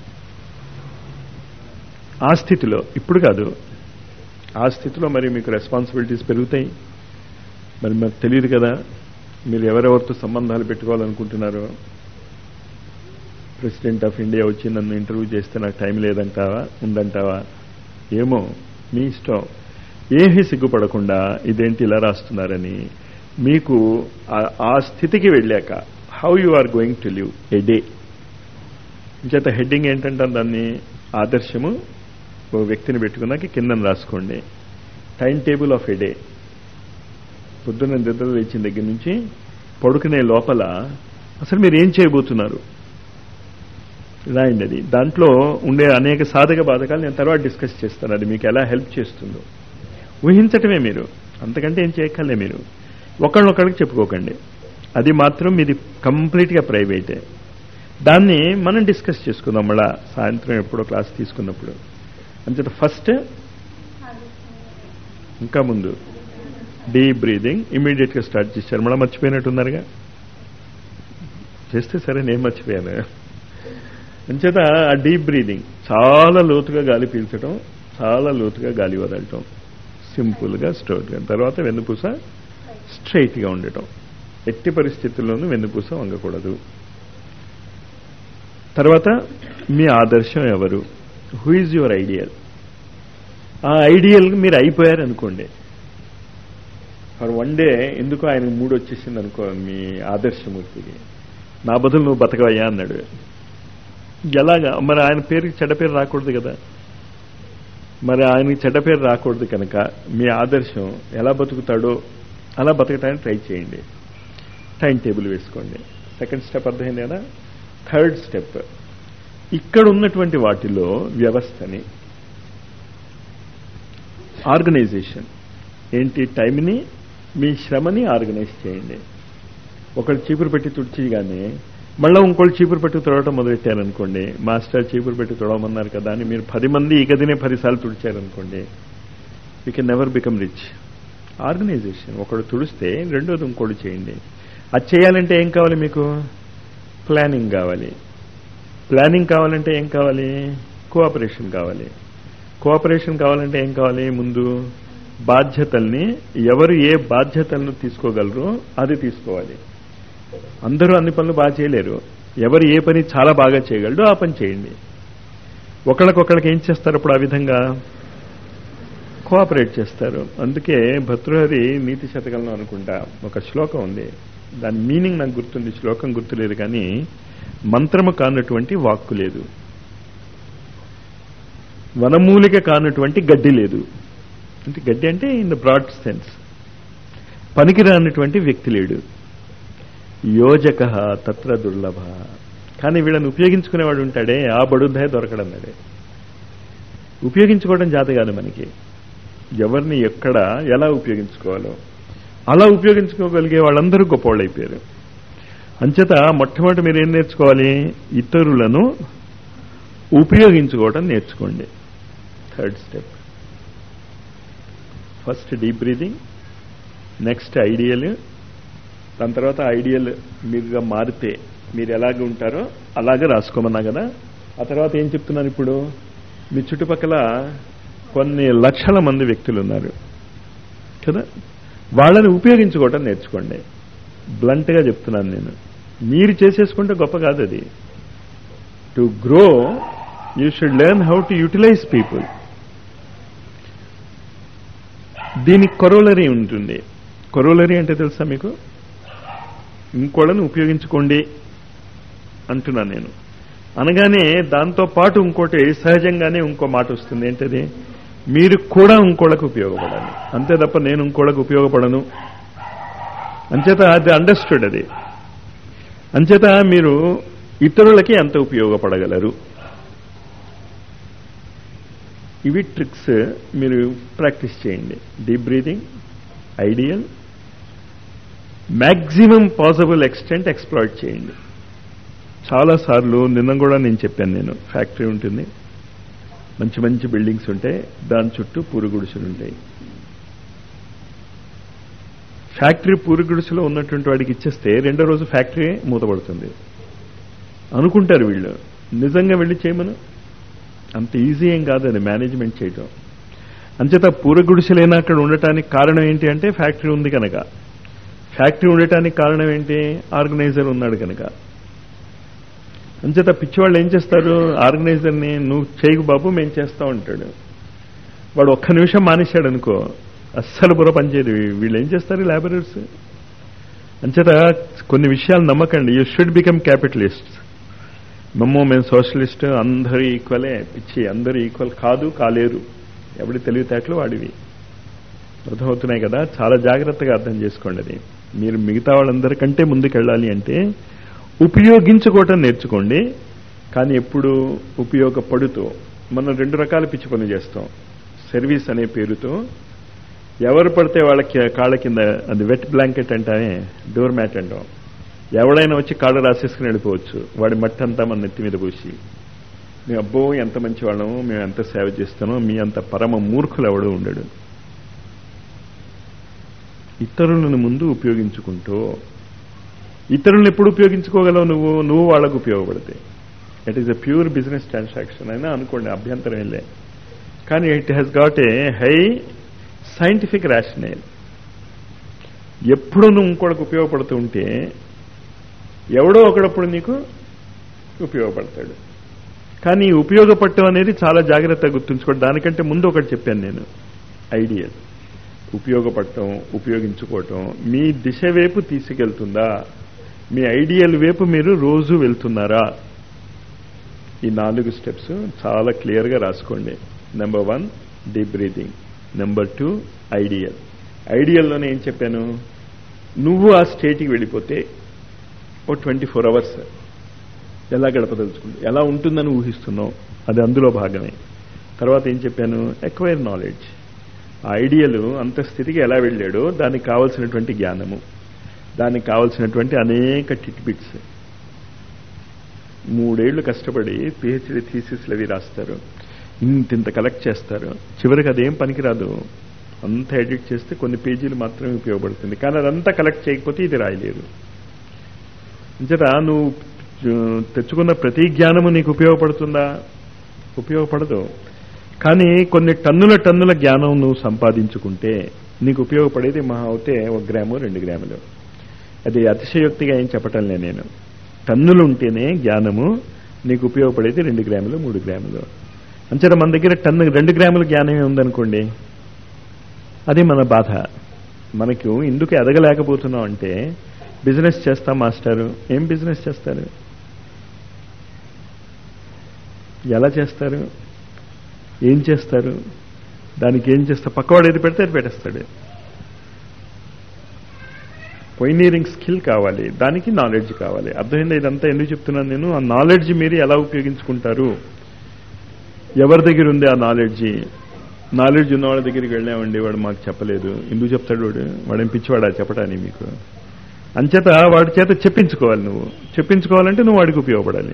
ఆ స్థితిలో ఇప్పుడు కాదు ఆ స్థితిలో మరి మీకు రెస్పాన్సిబిలిటీస్ పెరుగుతాయి మరి మాకు తెలియదు కదా మీరు ఎవరెవరితో సంబంధాలు పెట్టుకోవాలనుకుంటున్నారో ప్రెసిడెంట్ ఆఫ్ ఇండియా వచ్చి నన్ను ఇంటర్వ్యూ చేస్తే నాకు టైం లేదంటావా ఉందంటావా ఏమో మీ ఇష్టం ఏమీ సిగ్గుపడకుండా ఇదేంటి ఇలా రాస్తున్నారని మీకు ఆ- ఆ స్థితికి వెళ్ళాక how you are going to live a day ఇంచేత హెడ్డింగ్ ఏంటంటే దాన్ని ఆదర్శము ఓ వ్యక్తిని పెట్టుకున్నాక కింద రాసుకోండి time table of a day పొద్దున్న నిద్ర లేచిన దగ్గర నుంచి పడుకునే లోపల అసలు మీరు ఏం చేయబోతున్నారు రాయండి అది దాంట్లో ఉండే అనేక సాధక బాధకాలు నేను తర్వాత డిస్కస్ చేస్తాను అది మీకు ఎలా హెల్ప్ చేస్తుందో ఊహించటమే మీరు అంతకంటే ఏం చేయక్కర్లే మీరు ఒకళ్ళొకళ్ళకి చెప్పుకోకండి అది మాత్రం మీది కంప్లీట్గా ప్రైవేటే దాన్ని మనం డిస్కస్ చేసుకుందాం మళ్ళా సాయంత్రం ఎప్పుడో క్లాస్ తీసుకున్నప్పుడు అంచేత ఫస్ట్ ఇంకా ముందు డీప్ బ్రీదింగ్ ఇమీడియట్ గా స్టార్ట్ చేశారు మళ్ళీ మర్చిపోయినట్టున్నారుగా చేస్తే సరే నేను మర్చిపోయాను అంచేత ఆ డీప్ బ్రీదింగ్ చాలా లోతుగా గాలి పీల్చడం చాలా లోతుగా గాలి వదలటం సింపుల్ గా స్ట్రోట్ గా తర్వాత వెన్నుపూస స్ట్రైట్ గా ఉండటం ఎట్టి పరిస్థితుల్లోనూ వెన్నుపూస వంగకూడదు తర్వాత మీ ఆదర్శం ఎవరు హూ ఈజ్ యువర్ ఐడియల్ ఆ ఐడియల్ మీరు అయిపోయారు అనుకోండి ఫర్ వన్ డే ఎందుకు ఆయన మూడు వచ్చేసింది అనుకో మీ ఆదర్శమూర్తికి నా బదులు నువ్వు బతకవయ్యా అన్నాడు ఎలాగా మరి ఆయన పేరుకి చెడ్డ పేరు రాకూడదు కదా మరి ఆయనకి చెడ్డ పేరు రాకూడదు కనుక మీ ఆదర్శం ఎలా బతుకుతాడో అలా బతకటానికి ట్రై చేయండి టైం టేబుల్ వేసుకోండి సెకండ్ స్టెప్ అర్థమైంది కదా థర్డ్ స్టెప్ ఇక్కడ ఉన్నటువంటి వాటిలో వ్యవస్థని ఆర్గనైజేషన్ ఏంటి టైంని మీ శ్రమని ఆర్గనైజ్ చేయండి ఒకళ్ళు చీపురు పెట్టి తుడిచిగానే మళ్ళీ ఇంకోళ్ళు చీపురు పెట్టి తుడవటం మొదలెట్టారనుకోండి మాస్టర్ చీపురు పెట్టి తుడవమన్నారు కదా అని మీరు పది మంది ఈ గదినే పదిసార్లు తుడిచారనుకోండి you can never become rich organisation ఒకడు తుడిస్తే రెండోది ఇంకోటి చేయండి అది చేయాలంటే ఏం కావాలి మీకు ప్లానింగ్ కావాలి ప్లానింగ్ కావాలంటే ఏం కావాలి కోఆపరేషన్ కావాలి కోఆపరేషన్ కావాలంటే ఏం కావాలి ముందు బాధ్యతల్ని ఎవరు ఏ బాధ్యతలను తీసుకోగలరో అది తీసుకోవాలి అందరూ అన్ని పనులు బాగా చేయలేరు ఎవరు ఏ పని చాలా బాగా చేయగలడో ఆ పని చేయండి ఒకళ్ళకొకళ్ళకి ఏం చేస్తారు అప్పుడు ఆ విధంగా కోఆపరేట్ చేస్తారు అందుకే భర్తృహరి నీతి శతకంలో అనుకుంటా ఒక శ్లోకం ఉంది దాని మీనింగ్ నాకు గుర్తుంది శ్లోకం గుర్తులేదు కానీ మంత్రము కానటువంటి వాక్కు లేదు వనమూలిక కానటువంటి గడ్డి లేదు అంటే గడ్డి అంటే ఇన్ ద బ్రాడ్ సెన్స్ పనికిరానటువంటి వ్యక్తి లేడు యోజక తత్ర దుర్లభ కానీ వీళ్ళని ఉపయోగించుకునేవాడు ఉంటాడే ఆ బడుద్దాయ దొరకడన్నాడే ఉపయోగించుకోవడం జాత కాదు మనకి ఎవరిని ఎక్కడ ఎలా ఉపయోగించుకోవాలో అలా ఉపయోగించుకోగలిగే వాళ్ళందరూ గొప్పవాళ్ళు అయిపోయారు అంచేత మొట్టమొదటి మీరు ఏం నేర్చుకోవాలి ఇతరులను ఉపయోగించుకోవడం నేర్చుకోండి third step first deep breathing next ideal దాని తర్వాత ఐడియల్ మీరుగా మారితే మీరు ఎలాగ ఉంటారో అలాగే రాసుకోమన్నా కదా ఆ తర్వాత ఏం చెప్తున్నారు ఇప్పుడు మీ చుట్టుపక్కల కొన్ని లక్షల మంది వ్యక్తులు ఉన్నారు కదా వాళ్ళని ఉపయోగించుకోవటం నేర్చుకోండి బ్లంట్గా చెప్తున్నాను నేను మీరు చేసేసుకుంటే గొప్ప కాదు అది to grow you should learn how to utilise people దీనికి కొరోలరీ ఉంటుంది కొరోలరీ అంటే తెలుసా మీకు ఇంకోళ్ళని ఉపయోగించుకోండి అంటున్నాను నేను అనగానే దాంతో పాటు ఇంకోటి సహజంగానే ఇంకో మాట వస్తుంది ఏంటది మీరు కూడా ఇంకోళ్ళకు ఉపయోగపడాలి అంతే తప్ప నేను ఇంకోళ్ళకు ఉపయోగపడను అంచేత అది అండర్స్టూడ్ అది అంచేత మీరు ఇతరులకి ఎంత ఉపయోగపడగలరు ఇవి ట్రిక్స్ మీరు ప్రాక్టీస్ చేయండి deep breathing ideal maximum possible extent exploit చేయండి చాలాసార్లు నిన్న కూడా నేను చెప్పాను నేను ఫ్యాక్టరీ ఉంటుంది మంచి మంచి బిల్డింగ్స్ ఉంటాయి దాని చుట్టూ పూరుగుడిసెలు ఉంటాయి ఫ్యాక్టరీ పూరుగుడిసెలో ఉన్నటువంటి వాడికి ఇచ్చేస్తే రెండో రోజు ఫ్యాక్టరీ మూతపడుతుంది అనుకుంటారు వీళ్ళు నిజంగా వెళ్ళి చేయమను అంత ఈజీ ఏం కాదు అది మేనేజ్మెంట్ చేయటం అంచేత పూరగుడిసెలైనా అక్కడ ఉండటానికి కారణం ఏంటి అంటే ఫ్యాక్టరీ ఉంది కనుక ఫ్యాక్టరీ ఉండటానికి కారణం ఏంటి ఆర్గనైజర్ ఉన్నాడు కనుక అంచేత పిచ్చివాళ్ళు ఏం చేస్తారు ఆర్గనైజర్ని నువ్వు చేయకు బాబు మేము చేస్తా ఉంటాడు వాడు ఒక్క నిమిషం మానేశాడు అనుకో అస్సలు బుర్ర పనిచేయదు వీళ్ళు ఏం చేస్తారు లేబరర్స్ అంచేత కొన్ని విషయాలు నమ్మకండి యూ షుడ్ బికమ్ క్యాపిటలిస్ట్ మమ్మో మేము సోషలిస్ట్ అందరూ ఈక్వలే పిచ్చి అందరూ ఈక్వల్ కాదు కాలేరు ఎవడి తెలివితేటలు వాడివి అర్థమవుతున్నాయి కదా చాలా జాగ్రత్తగా అర్థం చేసుకోండి అది మీరు మిగతా వాళ్ళందరికంటే ముందుకెళ్ళాలి అంటే ఉపయోగించుకోవటం నేర్చుకోండి కానీ ఎప్పుడు ఉపయోగపడుతూ మనం రెండు రకాల పిచ్చి పనులు చేస్తాం సర్వీస్ అనే పేరుతో ఎవరు పడితే వాళ్ళకి కాళ్ళ కింద అది వెట్ బ్లాంకెట్ అంటానే డోర్ మ్యాట్ అంటాం ఎవడైనా వచ్చి కాళ్ళు రాసేసుకుని వెళ్ళిపోవచ్చు వాడి మట్టి అంతా మన నెత్తి మీద పూసి మేము అబ్బో ఎంత మంచి వాళ్ళము మేము ఎంత సేవ చేస్తున్నాం మీ అంత పరమ మూర్ఖులు ఎవడు ఉండడు ఇతరులను ముందు ఉపయోగించుకుంటూ ఇతరులను ఎప్పుడు ఉపయోగించుకోగలవు నువ్వు నువ్వు వాళ్ళకు ఉపయోగపడితే it is a pure business transaction అయినా అనుకోండి అభ్యంతరం వెళ్ళే కానీ it has got a high scientific rational ఎప్పుడు నువ్వు ఇంకోటికి ఉపయోగపడుతూ ఉంటే ఎవడో ఒకడప్పుడు నీకు ఉపయోగపడతాడు కానీ ఉపయోగపడటం అనేది చాలా జాగ్రత్తగా గుర్తుంచుకోండి దానికంటే ముందు ఒకటి చెప్పాను నేను ఐడియల్ ఉపయోగపడటం ఉపయోగించుకోవటం మీ దిశ వైపు తీసుకెళ్తుందా మీ ఐడియల్ వైపు మీరు రోజు వెళ్తున్నారా ఈ నాలుగు స్టెప్స్ చాలా క్లియర్గా రాసుకోండి number one deep breathing number two ideal ఐడియల్లోనే ఏం చెప్పాను నువ్వు ఆ స్టేట్కి వెళ్ళిపోతే ఓ ట్వంటీ ఫోర్ అవర్స్ ఎలా గడపదలుచుకుంటు ఎలా ఉంటుందని ఊహిస్తున్నావు అది అందులో భాగమే తర్వాత ఏం చెప్పాను ఎక్వైర్ నాలెడ్జ్ ఆ ఐడియలు అంత స్థితికి ఎలా వెళ్ళాడో దానికి కావలసినటువంటి జ్ఞానము దానికి కావలసినటువంటి అనేక టిట్ బిట్స్ మూడేళ్లు కష్టపడి పిహెచ్డి థీసిస్లు అవి రాస్తారు ఇంతింత కలెక్ట్ చేస్తారు చివరికి అదేం పనికిరాదు అంత ఎడిట్ చేస్తే కొన్ని పేజీలు మాత్రమే ఉపయోగపడుతుంది కానీ అదంతా కలెక్ట్ చేయకపోతే ఇది రాయలేరు అంచేత నువ్వు తెచ్చుకున్న ప్రతి జ్ఞానము నీకు ఉపయోగపడుతుందా ఉపయోగపడదు కానీ కొన్ని టన్నుల టన్నుల జ్ఞానం నువ్వు సంపాదించుకుంటే నీకు ఉపయోగపడేది మహా అవుతే ఒక గ్రాము రెండు గ్రాములు అది అతిశయోక్తిగా ఏం చెప్పటంలే నేను టన్నులు ఉంటేనే జ్ఞానము నీకు ఉపయోగపడేది రెండు గ్రాములు మూడు గ్రాములు అంచేత మన దగ్గర టన్ను రెండు గ్రాముల జ్ఞానమే ఉందనుకోండి అది మన బాధ మనకు ఇందుకు ఎదగలేకపోతున్నాం అంటే బిజినెస్ చేస్తాం మాస్టారు ఏం బిజినెస్ చేస్తారు ఎలా చేస్తారు ఏం చేస్తారు దానికి ఏం చేస్తారు పక్కవాడు ఏది పెడితే అది పెట్టేస్తాడు పొయినీరింగ్ స్కిల్ కావాలి దానికి నాలెడ్జ్ కావాలి అర్థమైందా ఇదంతా ఎందుకు చెప్తున్నాను నేను ఆ నాలెడ్జ్ మీరు ఎలా ఉపయోగించుకుంటారు ఎవరి దగ్గర ఉంది ఆ నాలెడ్జ్ నాలెడ్జ్ ఉన్న వాళ్ళ దగ్గరికి వెళ్ళామండి వాడు మాకు చెప్పలేదు ఎందుకు చెప్తాడు వాడు వాడేం పిచ్చివాడా చెప్పడానికి మీకు అంచేత వాడి చేత చెప్పించుకోవాలి నువ్వు చెప్పించుకోవాలంటే నువ్వు వాడికి ఉపయోగపడాలి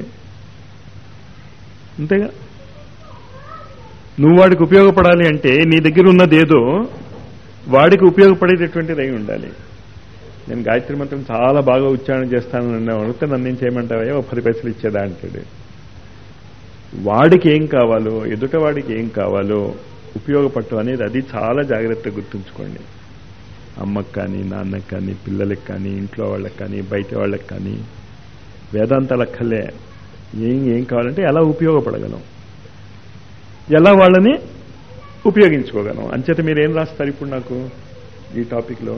అంతేగా నువ్వు వాడికి ఉపయోగపడాలి అంటే నీ దగ్గర ఉన్నదేదో వాడికి ఉపయోగపడేటటువంటిది అయి ఉండాలి నేను గాయత్రి మంత్రం చాలా బాగా ఉచ్చారణ చేస్తానని అడిగితే నన్ను ఏం చేయమంటావా ఓ పది పైసలు ఇచ్చేదా అంటాడు వాడికి ఏం కావాలో ఎదుట వాడికి ఏం కావాలో ఉపయోగపడటం అనేది అది చాలా జాగ్రత్తగా గుర్తుంచుకోండి అమ్మకి కానీ నాన్నకి కానీ పిల్లలకి కానీ ఇంట్లో వాళ్ళకి కానీ బయట వాళ్ళకి కానీ వేదాంతాలక్కలే ఏం ఏం కావాలంటే ఎలా ఉపయోగపడగలం ఎలా వాళ్ళని ఉపయోగించుకోగలం అంచేత మీరు ఏం రాస్తారు ఇప్పుడు నాకు ఈ టాపిక్లో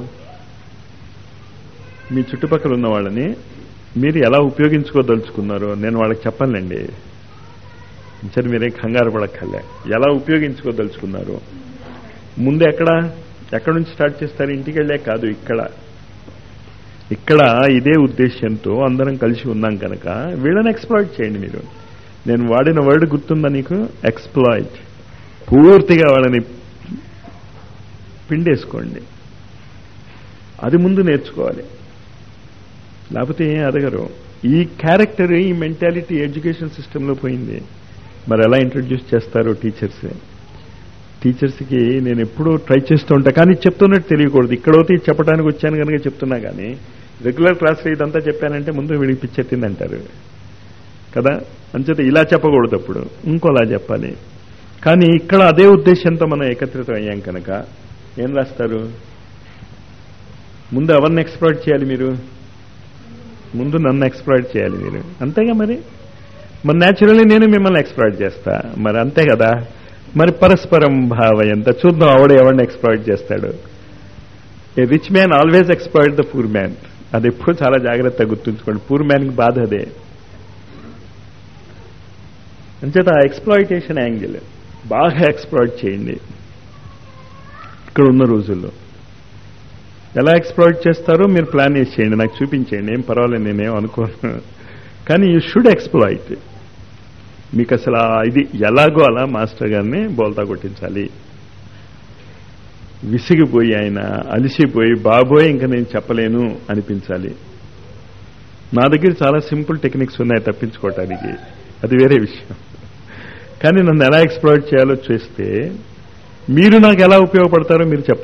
మీ చుట్టుపక్కల ఉన్న వాళ్ళని మీరు ఎలా ఉపయోగించుకోదలుచుకున్నారో నేను వాళ్ళకి చెప్పనులేండి సరే మీరేం కంగారు పడక్కర్లే ఎలా ఉపయోగించుకోదలుచుకున్నారు ముందు ఎక్కడ ఎక్కడి నుంచి స్టార్ట్ చేస్తారు ఇంటికి వెళ్ళే కాదు ఇక్కడ ఇక్కడ ఇదే ఉద్దేశ్యంతో అందరం కలిసి ఉన్నాం కనుక వీళ్ళని ఎక్స్ప్లాయిట్ చేయండి మీరు నేను వాడిన వర్డ్ గుర్తుందా నీకు ఎక్స్ప్లాయిట్ పూర్తిగా వాళ్ళని పిండేసుకోండి అది ముందు నేర్చుకోవాలి లేకపోతే ఏం ఎదగరు ఈ క్యారెక్టర్ ఈ మెంటాలిటీ ఎడ్యుకేషన్ సిస్టంలో పోయింది మరి ఎలా ఇంట్రడ్యూస్ చేస్తారో టీచర్స్ టీచర్స్కి నేను ఎప్పుడూ ట్రై చేస్తూ ఉంటా కానీ చెప్తున్నట్టు తెలియకూడదు ఇక్కడైతే చెప్పడానికి వచ్చాను కనుక చెప్తున్నా కానీ రెగ్యులర్ క్లాస్లో ఇదంతా చెప్పానంటే ముందు వీడికి పిచ్చెత్తింది అంటారు కదా అంచేత ఇలా చెప్పకూడదు అప్పుడు ఇంకోలా చెప్పాలి కానీ ఇక్కడ అదే ఉద్దేశంతో మనం ఏకత్రితం అయ్యాం కనుక ఏం రాస్తారు ముందు ఎవరిని ఎక్స్ప్లోయిట్ చేయాలి మీరు ముందు నన్ను ఎక్స్ప్లోయిట్ చేయాలి మీరు అంతేగా మరి మరి న్యాచురల్లీ నేను మిమ్మల్ని ఎక్స్ప్లాయిట్ చేస్తా మరి అంతే కదా మరి పరస్పరం భావ ఎంత చూద్దాం ఆవిడ ఎవరిని ఎక్స్ప్లాయిట్ చేస్తాడు a rich man always exploit the poor man అది ఎప్పుడు చాలా జాగ్రత్తగా గుర్తుంచుకోండి పూర్ మ్యాన్కి బాధ అదే అంచేత ఆ ఎక్స్ప్లాయిటేషన్ యాంగిల్ బాగా ఎక్స్ప్లాయిట్ చేయండి ఇక్కడ ఉన్న రోజుల్లో ఎలా ఎక్స్ప్లాయిట్ చేస్తారో మీరు ప్లాన్ వేసి చేయండి నాకు చూపించేయండి ఏం పర్వాలేదు నేనేం అనుకోను కానీ యూ షుడ్ ఎక్స్ప్లాయిట్ మీకు అసలు ఆ ఇది ఎలాగో అలా మాస్టర్ గారిని బోల్తా కొట్టించాలి విసిగిపోయి ఆయన అలిసిపోయి బాబోయ్ ఇంకా నేను చెప్పలేను అనిపించాలి నా దగ్గర చాలా సింపుల్ టెక్నిక్స్ ఉన్నాయి తప్పించుకోవటానికి అది వేరే విషయం కానీ నన్ను ఎలా ఎక్స్ప్లోర్ చేయాలో చేస్తే మీరు నాకు ఎలా ఉపయోగపడతారో మీరు చెప్పాలి